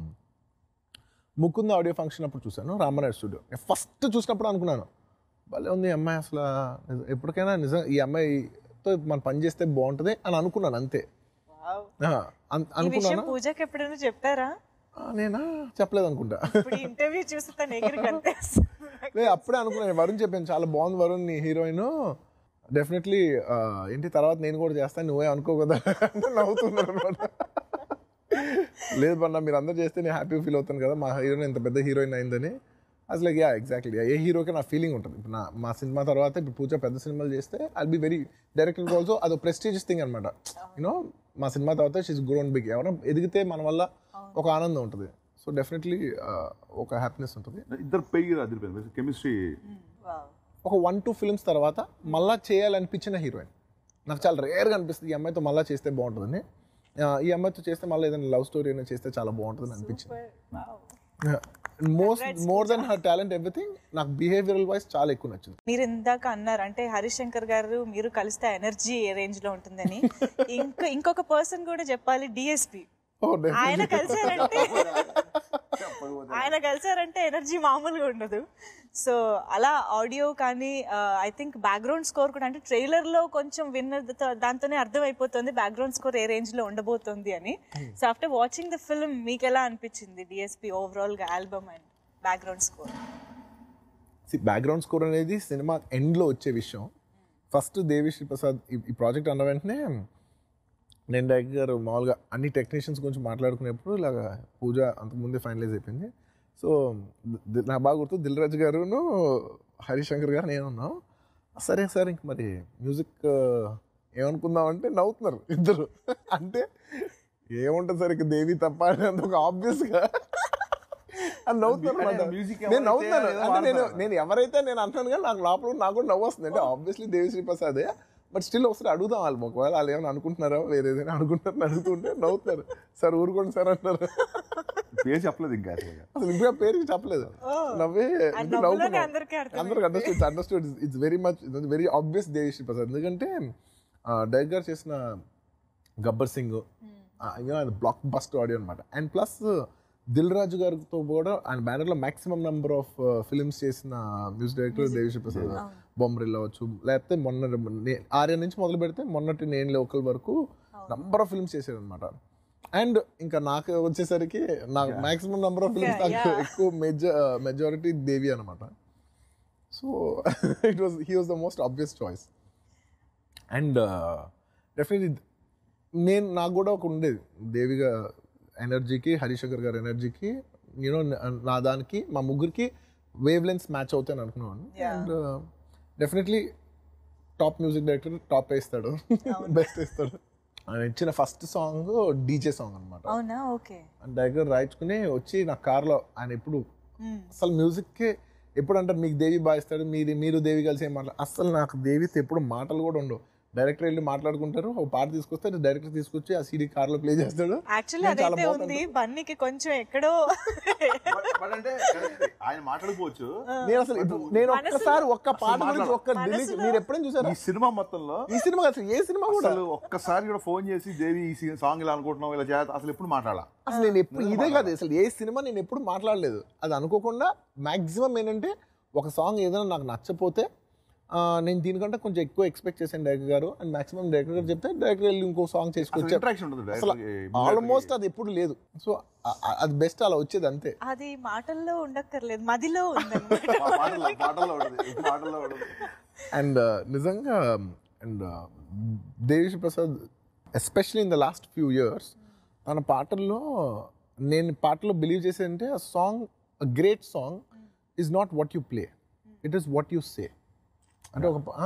ముకుంద ఆడియో ఫంక్షన్ అప్పుడు చూశాను రామనాయుడు స్టూడియో ఫస్ట్ చూసినప్పుడు అనుకున్నాను భలే ఉంది ఈ అమ్మాయి అసలు నిజ- ఎప్పటికైనా నిజం ఈ అమ్మాయితో మనం పని చేస్తే బాగుంటుంది అని అనుకున్నాను అంతే ఆ, అన్- ఈ విషయం అనుకున్నాను పూజకి ఎప్పుడైనా చెప్పారా ఆ, నేనా చెప్పలేదు అనుకుంటా ఇప్పుడు ఇంటర్వ్యూ చూసి తను ఎగిరి కనిపిస్తుంది లేదు అప్పుడే అనుకున్నాను వరుణ్ చెప్పాను చాలా బాగుంది వరుణ్ నీ హీరోయిన్ డెఫినెట్లీ ఏంటి తర్వాత నేను కూడా చేస్తాను నువ్వే అనుకో కదా అంటే నవ్వుతున్నారు అనమాట లేదు బన్నా మీరు అందరు చేస్తే నేను హ్యాపీ ఫీల్ అవుతాను కదా మా హీరోయిన్ ఇంత పెద్ద హీరోయిన్ అయిందని అసలు యా ఎగ్జాక్ట్లీ ఏ హీరోకి నా ఫీలింగ్ ఉంటుంది ఇప్పుడు నా మా సినిమా తర్వాత ఇప్పుడు పూజ పెద్ద సినిమాలు చేస్తే I be very director also అది ప్రెస్టీజియస్ థింగ్ అనమాట యూనో మా సినిమా తర్వాత షీస్ గ్రోన్ బిగ్ ఎవరైనా ఎదిగితే మన వల్ల ఒక ఆనందం ఉంటుంది సో డెఫినెట్లీ ఒక హ్యాపీనెస్ ఉంటుంది ఇద్దరు పెయ్యి అదిరిపోయింది కెమిస్ట్రీ ఒక వన్ టూ ఫిల్మ్స్ తర్వాత మళ్ళా చేయాలనిపించిన హీరోయిన్ నాకు చాలా రేర్గా అనిపిస్తుంది ఈ అమ్మాయితో మళ్ళీ చేస్తే బాగుంటుందని ఆ, ఈ అమ్మాయితో చేస్తే మళ్ళీ ఏదైనా లవ్ స్టోరీ అయినా చేస్తే చాలా బాగుంటుందని అనిపించింది most more than her talent everything నాకు బిహేవియరల్ వైజ్ చాలా ఎక్కువ నచ్చింది మీరు ఇందాక అన్నారు అంటే హరీష్ శంకర్ గారు మీరు కలిస్తే ఎనర్జీ ఏ రేంజ్ లో ఉంటుందని ఇంకో ఇంకొక పర్సన్ కూడా చెప్పాలి డిఎస్పి Oh, ఆయన కలిసారంటే ఆయన కలిసారంటే ఎనర్జీ మామూలుగా ఉండదు సో అలా ఆడియో కానీ ఐ థింక్ బ్యాక్గ్రౌండ్ స్కోర్ కూడా అంటే ట్రైలర్ లో కొంచెం విన్న దాంతోనే అర్థమైపోతుంది బ్యాక్గ్రౌండ్ స్కోర్ ఏ రేంజ్ లో ఉండబోతోంది అని so after watching the film మీకు ఎలా అనిపించింది డిఎస్పి ఓవరాల్ గా album and background score background score అనేది సినిమా ఎండ్లో వచ్చే విషయం ఫస్ట్ దేవిశ్రీ ప్రసాద్ ఈ- ఈ ప్రాజెక్ట్ అన్న వెంటనే నేను డైరెక్టర్ గారు మామూలుగా అన్ని టెక్నీషియన్స్ గురించి మాట్లాడుకునేప్పుడు ఇలాగ పూజ అంతకుముందే ఫైనలైజ్ అయిపోయింది సో ది- నాకు బాగా గుర్తు దిల్ రాజు గారును హరిశంకర్ గారు నేను ఉన్నాం సరే సార్ ఇంక మరి మ్యూజిక్ ఏమనుకుందాం అంటే నవ్వుతున్నారు ఇద్దరు అంటే ఏముంటుంది సార్ ఇక దేవి తప్ప అని అంత ఒక ఆబ్వియస్గా అని నవ్వుతున్నారు అన్నమాట. Music నేను ఎవరైతే నవ్వుతున్నాను ఏదో అంటే నేను వాడతారు. నేను ఎవరైతే నేను అంటున్నాను కానీ నాకు లోపల నాకు కూడా నవ్వు వస్తుంది అంటే ఆబ్వియస్లీ దేవిశ్రీ ప్రసాదే బట్ స్టిల్ ఒకసారి అడుగుదాం వాళ్ళు ఒకవేళ వాళ్ళు ఏమైనా అనుకుంటున్నారా వేరే ఏదైనా అనుకుంటున్నారని అడుగుతుంటే నవ్వుతారు సార్ ఊరుకోండి సార్ అంటారు పేరు చెప్పలేదు ఇంకా అసలు అసలు ఇంకా పేరుకి చెప్పలేదు నవ్వే ఇంకా నవ్వులోనే నవ్వుకున్నాం అందరికీ అర్థమైంది. అందరికి understood understood it's very much very obvious Devi Sri Prasad ఎందుకంటే డైరెక్ట్ గారు చేసిన గబ్బర్ సింగ్ అది బ్లాక్ బస్ట్ ఆడియో అనమాట అండ్ ప్లస్ దిల్ రాజు గారితో కూడా ఆయన బ్యానర్లో మాక్సిమం నెంబర్ ఆఫ్ ఫిల్మ్స్ చేసిన మ్యూజిక్ డైరెక్టర్ దేవిశ్రీ ప్రసాద్ బొమ్మరిల్ అవ్వచ్చు లేకపోతే మొన్న నే- ఆర్య నుంచి మొదలు పెడితే మొన్నటి నేను లోకల్ వరకు నంబర్ ఆఫ్ ఫిల్మ్స్ చేశాడు అనమాట అండ్ ఇంకా నాకు వచ్చేసరికి నాకు maximum number of films Yeah, నాకు yeah. ఎక్కువ మెజ మెజారిటీ దేవి అనమాట so it was he was the most obvious choice and definitely నేను నాకు కూడా ఒక ఉండేది దేవిగా ఎనర్జీకి హరిశంకర్ గారి ఎనర్జీకి యూనో నా దానికి మా ముగ్గురికి వేవ్ లెన్స్ మ్యాచ్ అవుతాయని అనుకున్నాను Yeah. And definitely top music director top వేస్తాడు బెస్ట్ వేస్తాడు ఆయన ఇచ్చిన ఫస్ట్ సాంగ్ డీజే సాంగ్ అనమాట అవునా ఓకే డైరెక్టర్ రాయించుకుని వచ్చి నా కార్లో ఆయన ఎప్పుడు అసలు మ్యూజిక్కి ఎప్పుడు అంటారు మీకు దేవి బాయిస్తాడు మీరు మీరు దేవి కలిసి ఏం మాట్లాడు అసలు నాకు దేవితో ఎప్పుడు మాటలు కూడా ఉండవు డైరెక్టర్ వెళ్ళి మాట్లాడుకుంటారు ఒక పాట తీసుకొస్తే డైరెక్టర్ తీసుకొచ్చి ఆ సీడీ కార్లో ప్లే చేస్తాడు యాక్చువల్లీ నేను చాలా అదైతే బాగుంటుంది. ఉంది బన్నీకి కొంచెం ఎక్కడో బట్ అంటే correct. ఆయన మాట్లాడుకోవచ్చు నేను అసలు ఇప్పుడు నేను మనసులో- ఒక్కసారి ఒక్క పాట అసలు గురించి ఒక్క delete- మనసులో- మీరు ఎప్పుడైనా చూసారా ఈ సినిమా మొత్తంలో ఈ సినిమా అసలు ఏ సినిమా కూడా అసలు ఒక్కసారి కూడా ఫోన్ చేసి దేవి ఈ సాంగ్ ఇలా అనుకుంటున్నావు ఇలా చేత అసలు ఎప్పుడు మాట్లాడాల అసలు నేను ఎప్పుడు ఇదే కాదు అసలు ఏ సినిమా నేను ఎప్పుడు మాట్లాడలేదు అది అనుకోకుండా మాక్సిమం ఏంటంటే ఒక సాంగ్ ఏదైనా నాకు నచ్చపోతే ఆ, నేను దీనికంటే కొంచెం ఎక్కువ ఎక్స్పెక్ట్ చేశాను డైరెక్టర్ గారు అండ్ మాక్సిమం డైరెక్టర్ గారు చెప్తే డైరెక్టర్ వెళ్ళి ఇంకో సాంగ్ చేసుకొచ్చారు ఇంట్రాక్షన్ ఉంటుంది అసలు direct- ఆల్మోస్ట్ అది ఎప్పుడు లేదు సో అది బెస్ట్ అలా వచ్చేది అంతే అది మాటల్లో ఉండక్కర్లేదు మదిలో ఉందన్నమాట మా- మాటల్లో మాటల్లో ఉంటుంది మాటల్లో ఉంటుంది అండ్ నిజంగా and Devi Sri Prasad especially in the last few years తన పాటల్లో నేను పాటలో బిలీవ్ చేసేదంటే ఆ song great song is not what you play it is what you say అంటే ఒక పా- ఆ?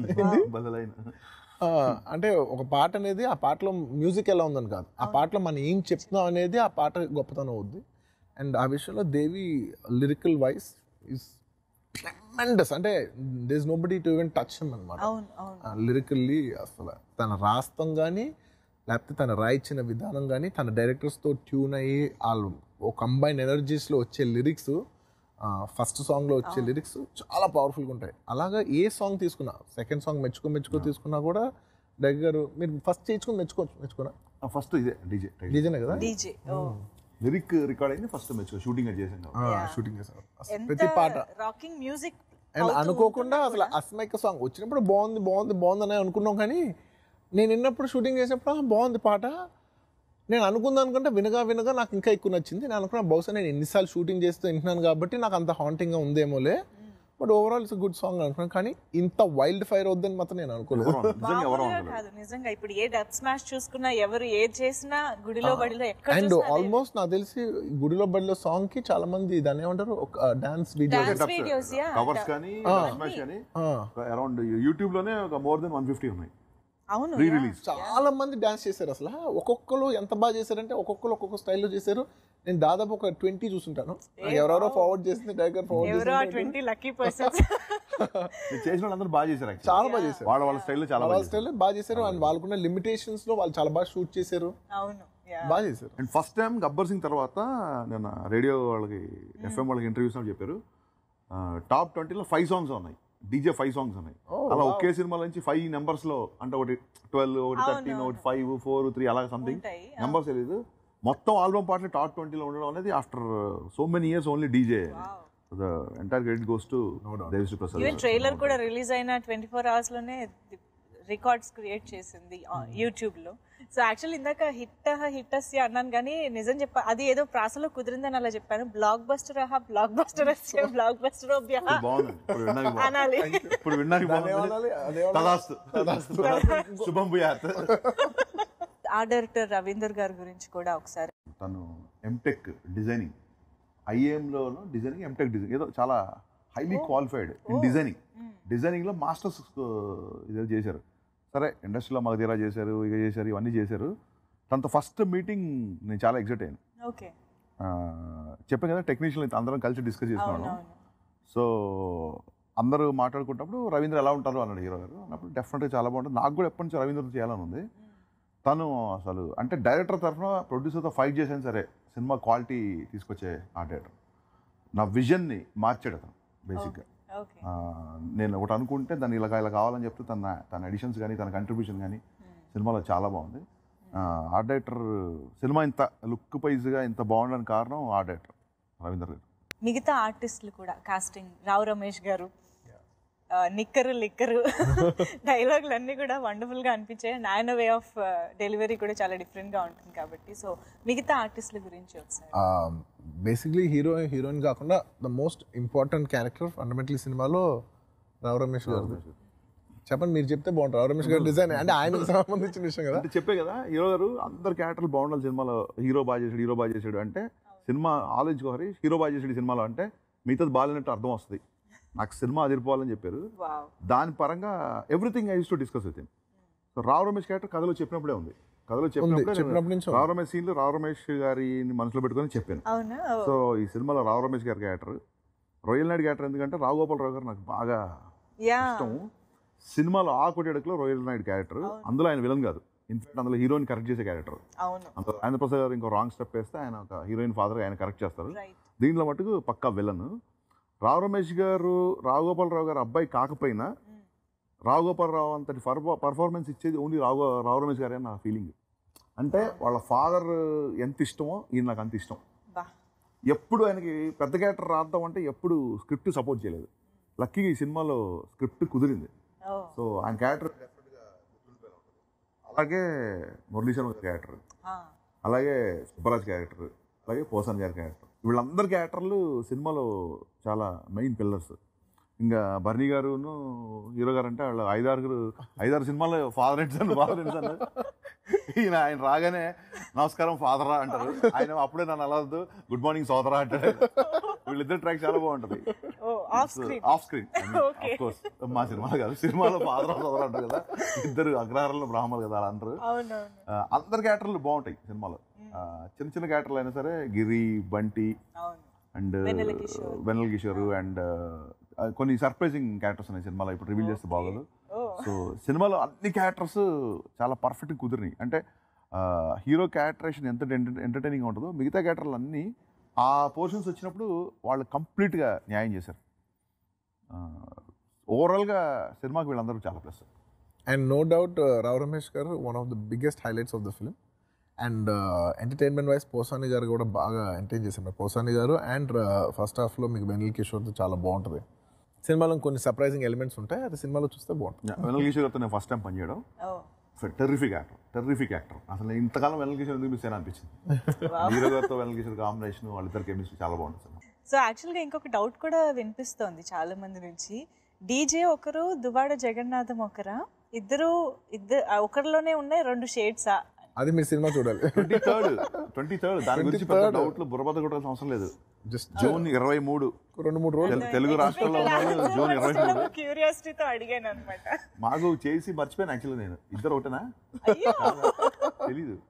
బదులైన ఆ, అంటే ఒక పాట అనేది ఆ పాటలో మ్యూజిక్ ఎలా ఉందని కాదు ఆ పాటలో మనం ఏం చెప్తున్నాం అనేది ఆ పాట గొప్పతనం అవుద్ది అండ్ ఆ విషయంలో Devi lyrical wise is tremendous అంటే this nobody to even touch him అనమాట అవును అవును లిరికల్లీ అసలు తన రాస్తం కానీ లేకపోతే తన రాయించిన విధానం కానీ తన డైరెక్టర్స్తో ట్యూన్ అయ్యి వాళ్ళు ఓ కంబైన్ ఎనర్జీస్లో వచ్చే లిరిక్స్ ఫస్ట్ సాంగ్లో వచ్చే లిరిక్స్ చాలా పవర్ఫుల్గా ఉంటాయి అలాగా ఏ సాంగ్ తీసుకున్నా సెకండ్ సాంగ్ మెచ్చుకో మెచ్చుకో తీసుకున్నా కూడా డైరెక్టర్ గారు మీరు ఫస్ట్ చేయించుకుని మెచ్చుకోవచ్చు మెచ్చుకున్నా ఫస్ట్ ఇదే డీజే డీజేనే కదా డీజే లిరిక్ రికార్డ్ అయింది ఫస్ట్ మెచ్చు షూటింగ్ అది చేసాం కాబట్టి షూటింగ్ చేశారు అసలు ఎంత ప్రతి పాట రాకింగ్ మ్యూజిక్ అండ్ అనుకోకుండా అసలు అస్మైక సాంగ్ వచ్చినప్పుడు బాగుంది బాగుంది బాగుంది అని అనుకున్నాం కానీ నేను విన్నప్పుడు షూటింగ్ చేసినప్పుడు "ఆ, బాగుంది పాట నేను అనుకుందాం అనుకుంటే వినగా వినగా నాకు ఇంకా ఎక్కువ నచ్చింది నేను అనుకున్నా బహుశా నేను ఎన్నిసార్లు షూటింగ్ చేస్తూ వింటున్నాను కాబట్టి నాకు అంత హాంటింగ్గా ఉందేమోలే but overall it's good song అనుకున్నాను కానీ ఇంత వైల్డ్ ఫైర్ వద్దని మాత్రం నేను అనుకోలేదు నిజంగా ఎవరో మామూలుగా ఉండలేదు కాదు నిజంగా ఇప్పుడు ఏ డబ్ స్మాష్ చూసుకున్నా ఎవరు ఏది చేసినా గుడిలో బడిలో ఎక్కడ అండ్ చూసినా అదే. ఆల్మోస్ట్ నాకు తెలిసి గుడిలో బడిలో సాంగ్ కి చాలా మంది దాన్ని ఏమంటారు ఒక dance video Dance videos, yeah. Covers కానీ స్మాష్ కానీ అరౌండ్ యూట్యూబ్ లోనే ఒక మోర్ దెన్ వన్ ఫిఫ్టీ ఉన్నాయి అవును రీ yeah. రిలీజ్ చాలా మంది డాన్స్ చేశారు అసలు ఒక్కొక్కరు ఎంత బాగా చేశారంటే ఒక్కొక్కరు ఒక్కొక్క స్టైల్లో చేశారు నేను దాదాపు ఒక ట్వంటీ చూసుంటాను నాకు ఎవరెవరో ఫార్వర్డ్ చేసింది డైరెక్టర్ ఫార్వర్డ్ ఎవరో చేసింది ట్వంటీ లక్కీ పర్సన్స్ మీరు చేసిన వాళ్ళందరూ బాగా చేశారు actually. చాలా బాగా చేశారు వాళ్ళ వాళ్ళ స్టైల్లో చాలా వాళ్ళ బాగా స్టైల్ బాగా చేశారు అండ్ వాళ్ళకున్న లిమిటేషన్స్ లో వాళ్ళు చాలా బాగా షూట్ చేశారు అవును yeah. బాగా చేశారు and first time Gabbar Singh తర్వాత నేను రేడియో వాళ్ళకి ఎఫ్ఎం వాళ్ళకి ఇంటర్వ్యూస్ చెప్పారు టాప్ ట్వంటీలో ఫైవ్ సాంగ్స్ ఉన్నాయి డీజే ఫైవ్ సాంగ్స్ ఉన్నాయి Oh, అలా wow. ఒకే సినిమా నుంచి ఫైవ్ నెంబర్స్ లో అంటే ఒకటి ట్వెల్వ్ ఒకటి థర్టీన్ ఒకటి ఫైవ్ ఫోర్ త్రీ అలా సంథింగ్ ఉంటాయి నెంబర్స్ తెలియదు మొత్తం ఆల్బమ్ పాటలు టాప్ ట్వంటీలో ఉండడం అనేది after so many years only DJ the entire credit goes to Devi Sri Prasad even trailer కూడా రిలీజ్ అయిన ట్వంటీ ఫోర్ అవర్స్ లోనే రికార్డ్స్ క్రియేట్ చేసింది యూట్యూబ్ లో సో యాక్చువల్ ఇందాక హిట్ హిట్ అస్సి అన్నాను కానీ నిజం చెప్ప అది ఏదో ప్రాసలో కుదిరిందని అలా చెప్పాను బ్లాక్ బస్టర్ ఆహా బ్లాక్ బస్టర్ అస్సే బ్లాక్ బస్టర్ బాగుంది ఇప్పుడు విన్నాక బాగుంది. అనాలి ఇప్పుడు విన్నాక అదే బాగుంది అనాలి, అదే అనాలి. తదాస్తు శుభం భూయాత్ ఆ డైరెక్టర్ రవీందర్ గారి గురించి కూడా ఒకసారి తను ఎంటెక్ డిజైనింగ్ ఐఏఎంలో డిజైనింగ్ ఎంటెక్ డిజైన్ ఏదో చాలా హైలీ క్వాలిఫైడ్ ఇన్ డిజైనింగ్ డిజైనింగ్లో మాస్టర్స్ ఇదే చేశారు సరే ఇండస్ట్రీలో మాకు తీరా చేశారు ఇక చేశారు ఇవన్నీ చేశారు తనతో ఫస్ట్ మీటింగ్ నేను చాలా ఎక్సైట్ అయ్యాను ఓకే ఆ, చెప్పాను కదా టెక్నీషియన్ అందరం కలిసి డిస్కస్ చేసుకున్నాను అవునవును సో అందరూ మాట్లాడుకుంటప్పుడు రవీంద్ర ఎలా ఉంటారు అన్నాడు హీరో గారు అన్నప్పుడు డెఫినెట్గా చాలా బాగుంటుంది నాకు కూడా ఎప్పటి నుంచి రవీంద్రతో చేయాలని ఉంది తను అసలు అంటే డైరెక్టర్ తరఫున ప్రొడ్యూసర్తో ఫైట్ చేశాను సరే సినిమా క్వాలిటీ తీసుకొచ్చే ఆ డైరెక్టర్ నా విజన్ని మార్చాడు అతను బేసిక్గా ఓకే నేను ఒకటి అనుకుంటే దాన్ని ఇలా ఇలా కావాలని చెప్తే తన తన ఎడిషన్స్ కానీ తన కంట్రిబ్యూషన్ కానీ సినిమాలో చాలా బాగుంది ఆ, ఆ డైరెక్టర్ సినిమా ఇంత లుక్ వైజ్గా ఇంత బాగుండని కారణం ఆ డైరెక్టర్ రవీంద్ర గారు మిగతా ఆర్టిస్టులు కూడా కాస్టింగ్ రావు రమేష్ గారు ఆ, నిక్కరు లిక్కరు డైలాగులు అన్నీ కూడా వండర్ఫుల్ గా అనిపించాయి అండ్ ఆయన వే ఆఫ్ డెలివరీ కూడా చాలా డిఫరెంట్ గా ఉంటుంది కాబట్టి సో మిగతా ఆర్టిస్టుల గురించి ఒకసారి బేసిక్లీ హీరో హీరోయిన్ కాకుండా the most important character fundamentally సినిమాలో రావు రమేష్ గారు చెప్పండి మీరు చెప్తే బాగుంటుంది రావు రమేష్ గారి డిజైన్ అంటే ఆయనకు సంబంధించిన విషయం కదా అంటే చెప్పే కదా హీరో గారు అందరు క్యారెక్టర్లు బాగుండాలి సినిమాలో హీరో బాగా చేసాడు హీరో బాగా చేసాడు అంటే సినిమా ఆలోచించుకోవాలి హీరో బాగా చేసాడు ఈ సినిమాలో అంటే మిగతాది బాగాలేనట్టు అర్థం వస్తుంది నాకు సినిమా అదిరిపోవాలని చెప్పారు వావ్ దాని పరంగా everything I use to discuss with him so Rao Ramesh character కథలో చెప్పినప్పుడే ఉంది కథలో చెప్పినప్పుడే చెప్పినప్పటి నుంచి నేను రావు రమేష్ సీన్లో రావు రమేష్ గారిని మనసులో పెట్టుకొని చెప్పాను అవునా సో ఈ సినిమాలో రావు రమేష్ గారి క్యారెక్టర్ రొయ్యల్ నాయుడు క్యారెక్టర్ ఎందుకంటే రావు గోపాల్ రావు గారు నాకు బాగా యా ఇష్టం సినిమాలో ఆ కొట్టేడకులో రొయ్యల్ నాయుడు క్యారెక్టర్ అందులో ఆయన విలన్ కాదు ఇన్ఫాక్ట్ అందులో హీరోయిన్ కరెక్ట్ చేసే క్యారెక్టర్ అవును అందులో ఆయన ప్రసాద్ గారు ఇంకో రాంగ్ స్టెప్ వేస్తే ఆయన ఒక హీరోయిన్ ఫాదర్ ఆయన కరెక్ట్ చేస్తారు రైట్ దీంట్లో మటుకు పక్కా విలన్ రావు రమేష్ గారు రావు గోపాల్ రావు గారు అబ్బాయి కాకపోయినా రావు గోపాల్ రావు అంతటి పర్ఫార్మెన్స్ ఇచ్చేది ఓన్లీ రావు రావు రమేష్ గారే నా ఫీలింగ్ అంటే వాళ్ళ ఫాదర్ ఎంత ఇష్టమో ఈయన నాకు అంత ఇష్టం బా ఎప్పుడు ఆయనకి పెద్ద క్యారెక్టర్ రాద్దాం అంటే ఎప్పుడు స్క్రిప్ట్ సపోర్ట్ చేయలేదు లక్కీగా ఈ సినిమాలో స్క్రిప్ట్ కుదిరింది ఓ సో ఆయన క్యారెక్టర్ అలాగే మురళీ శర్మ క్యారెక్టర్ అలాగే సుబ్బరాజ్ క్యారెక్టర్ అలాగే పోసన్ గారి క్యారెక్టర్ వీళ్ళందరి క్యారెక్టర్లు సినిమాలో చాలా మెయిన్ పిల్లర్స్ ఇంకా బర్నీ గారును హీరో గారు అంటే వాళ్ళు ఐదారుగురు ఐదారు సినిమాలు father and son father and son ఈయన ఆయన రాగానే నమస్కారం ఫాదరా అంటారు ఆయన అప్పుడే నన్ను అలా వద్దు గుడ్ మార్నింగ్ సోదరా అంటారు వీళ్ళిద్దరు ట్రాక్ చాలా బాగుంటుంది oh off screen off screen course మా సినిమాలో కాదు సినిమాలో ఫాదర్ సోదరా అంటారు కదా ఇద్దరు అగ్రహారంలో బ్రాహ్మణులు కదా అలా అంటారు అవునవును ఆ, అందరి క్యారెక్టర్లు బాగుంటాయి సినిమాలో ఆ, చిన్న చిన్న క్యారెక్టర్లు అయినా సరే గిరి బంటి అవును అండ్ వెన్నెల కిషోర్. వెన్నెల కిషోర్ అండ్ కొన్ని సర్ప్రైజింగ్ క్యారెక్టర్స్ ఉన్నాయి సినిమాలో ఇప్పుడు రివీల్ చేస్తే బాగోదు ఓ సో సినిమాలో అన్ని క్యారెక్టర్స్ చాలా పర్ఫెక్ట్ కుదిరినాయి అంటే హీరో క్యారెక్టరేషన్ ఎంత ఎంటర్టైనింగ్ ఉంటుందో మిగతా క్యారెక్టర్లు అన్నీ ఆ పోర్షన్స్ వచ్చినప్పుడు వాళ్ళు కంప్లీట్గా న్యాయం చేశారు ఓవరాల్గా సినిమాకి వీళ్ళందరూ చాలా plus and no doubt Rao Ramesh గారు one of the biggest highlights of the film and entertainment wise Posani గారు కూడా బాగా ఎంటర్టైన్ చేశారు పోసాని గారు అండ్ ఫస్ట్ హాఫ్లో మీకు వెనిల్ కిషోర్తో చాలా బాగుంటుంది సినిమాలో కొన్ని సర్ప్రైజింగ్ ఎలిమెంట్స్ ఉంటాయి అది సినిమాలో చూస్తే బాగుంటుంది వెనల్ కిషోర్ గారితో నేను ఫస్ట్ టైం పనిచేయడం oh terrific actor terrific actor అసలు నేను ఇంతకాలం వెనల్ కిషోర్ ఎందుకు మిస్ అయినా అనిపించింది హీరో గారితో వెనల్ కిషోర్ కాంబినేషన్ వాళ్ళిద్దరు కెమిస్ట్రీ చాలా బాగుంటుంది సినిమా సో యాక్చువల్గా ఇంకొక డౌట్ కూడా వినిపిస్తోంది చాలా మంది నుంచి డీజే ఒకరు దువాడ జగన్నాథం ఒకరా ఇద్దరు ఇద్దరు ఒకరిలోనే ఉన్నాయి రెండు షేడ్సా అది మీరు సినిమా చూడాలి ట్వంటీ థర్డ్ ట్వంటీ థర్డ్ దాని గురించి పెద్ద డౌట్లు బుర్రబద్ద కొట్టాల్సిన అవసరం లేదు జస్ట్ జూన్ ఇరవై మూడు రెండు మూడు రోజులు తెలు- తెలుగు రాష్ట్రాల్లో ఉన్న వాళ్ళు జూన్ ఇరవై మూడు క్యూరియాసిటీతో అడిగాను అనమాట మాకు చేసి మర్చిపోయాను యాక్చువల్లీ నేను ఇద్దరు ఒకటేనా అయ్యో తెలీదు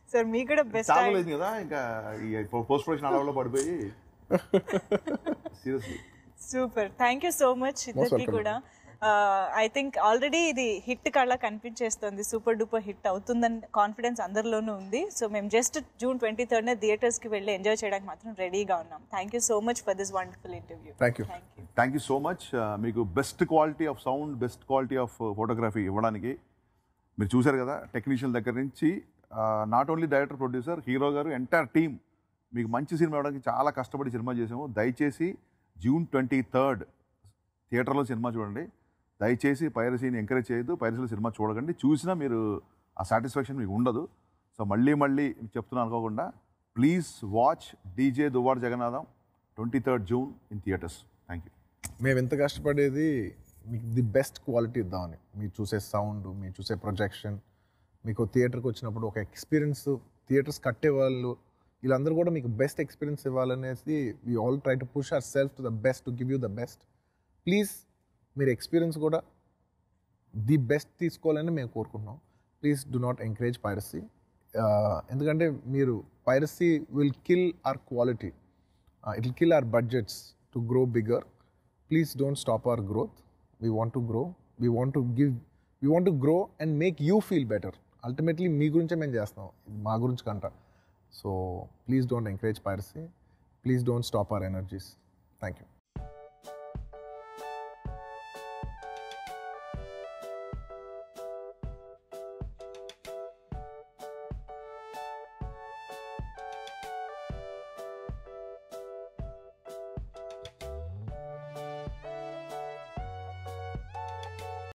సార్ మీకు కూడా బెస్ట్ చాలలేదు కదా ఇంకా ఈ పోస్ట్ ప్రొడక్షన్ అడవుల్లో పడిపోయి seriously super thank you so much ఇద్దరికి welcome. కూడా ఐ థింక్ ఆల్రెడీ ఇది హిట్ కళ్ళ కనిపించేస్తుంది సూపర్ డూపర్ హిట్ అవుతుందని కాన్ఫిడెన్స్ అందరిలోనూ ఉంది సో మేము జస్ట్ జూన్ ట్వంటీ థర్డ్నే థియేటర్స్కి వెళ్ళి ఎంజాయ్ చేయడానికి మాత్రం రెడీగా ఉన్నాం thank you so much for this wonderful interview thank you thank you thank you so much మీకు best quality of sound best quality of photography ఇవ్వడానికి మీరు చూశారు కదా టెక్నీషియన్ దగ్గర నుంచి not only director producer hero గారు ఎంటైర్ టీమ్ మీకు మంచి సినిమా ఇవ్వడానికి చాలా కష్టపడి సినిమా చేసాము దయచేసి జూన్ ట్వంటీ థర్డ్ థియేటర్లో సినిమా చూడండి దయచేసి పైరసీని ఎంకరేజ్ చేయొద్దు పైరసీలో సినిమా చూడకండి చూసినా మీరు ఆ సాటిస్ఫాక్షన్ మీకు ఉండదు సో మళ్ళీ మళ్ళీ చెప్తున్నా అనుకోకుండా please watch DJ Duvvada Jagannadham twenty third June in theatres thank you మేము ఎంత కష్టపడేది మీకు ది బెస్ట్ క్వాలిటీ ఇద్దామని మీరు చూసే సౌండ్ మీరు చూసే ప్రొజెక్షన్ మీకు థియేటర్కి వచ్చినప్పుడు ఒక ఎక్స్పీరియన్స్ థియేటర్స్ కట్టే వాళ్ళు వీళ్ళందరూ కూడా మీకు బెస్ట్ ఎక్స్పీరియన్స్ ఇవ్వాలనేసి we all try to push our self to the best to give you the best please మీరు ఎక్స్పీరియన్స్ కూడా ది బెస్ట్ తీసుకోవాలని మేము కోరుకుంటున్నాం please do not encourage piracy ఎందుకంటే మీరు piracy will kill our quality it will kill our budgets to grow bigger please don't stop our growth we want to grow we want to give we want to grow and make you feel better ultimately మీ గురించే మేము చేస్తాం ఇది మా గురించి కంట so please don't encourage piracy please don't stop our energies thank you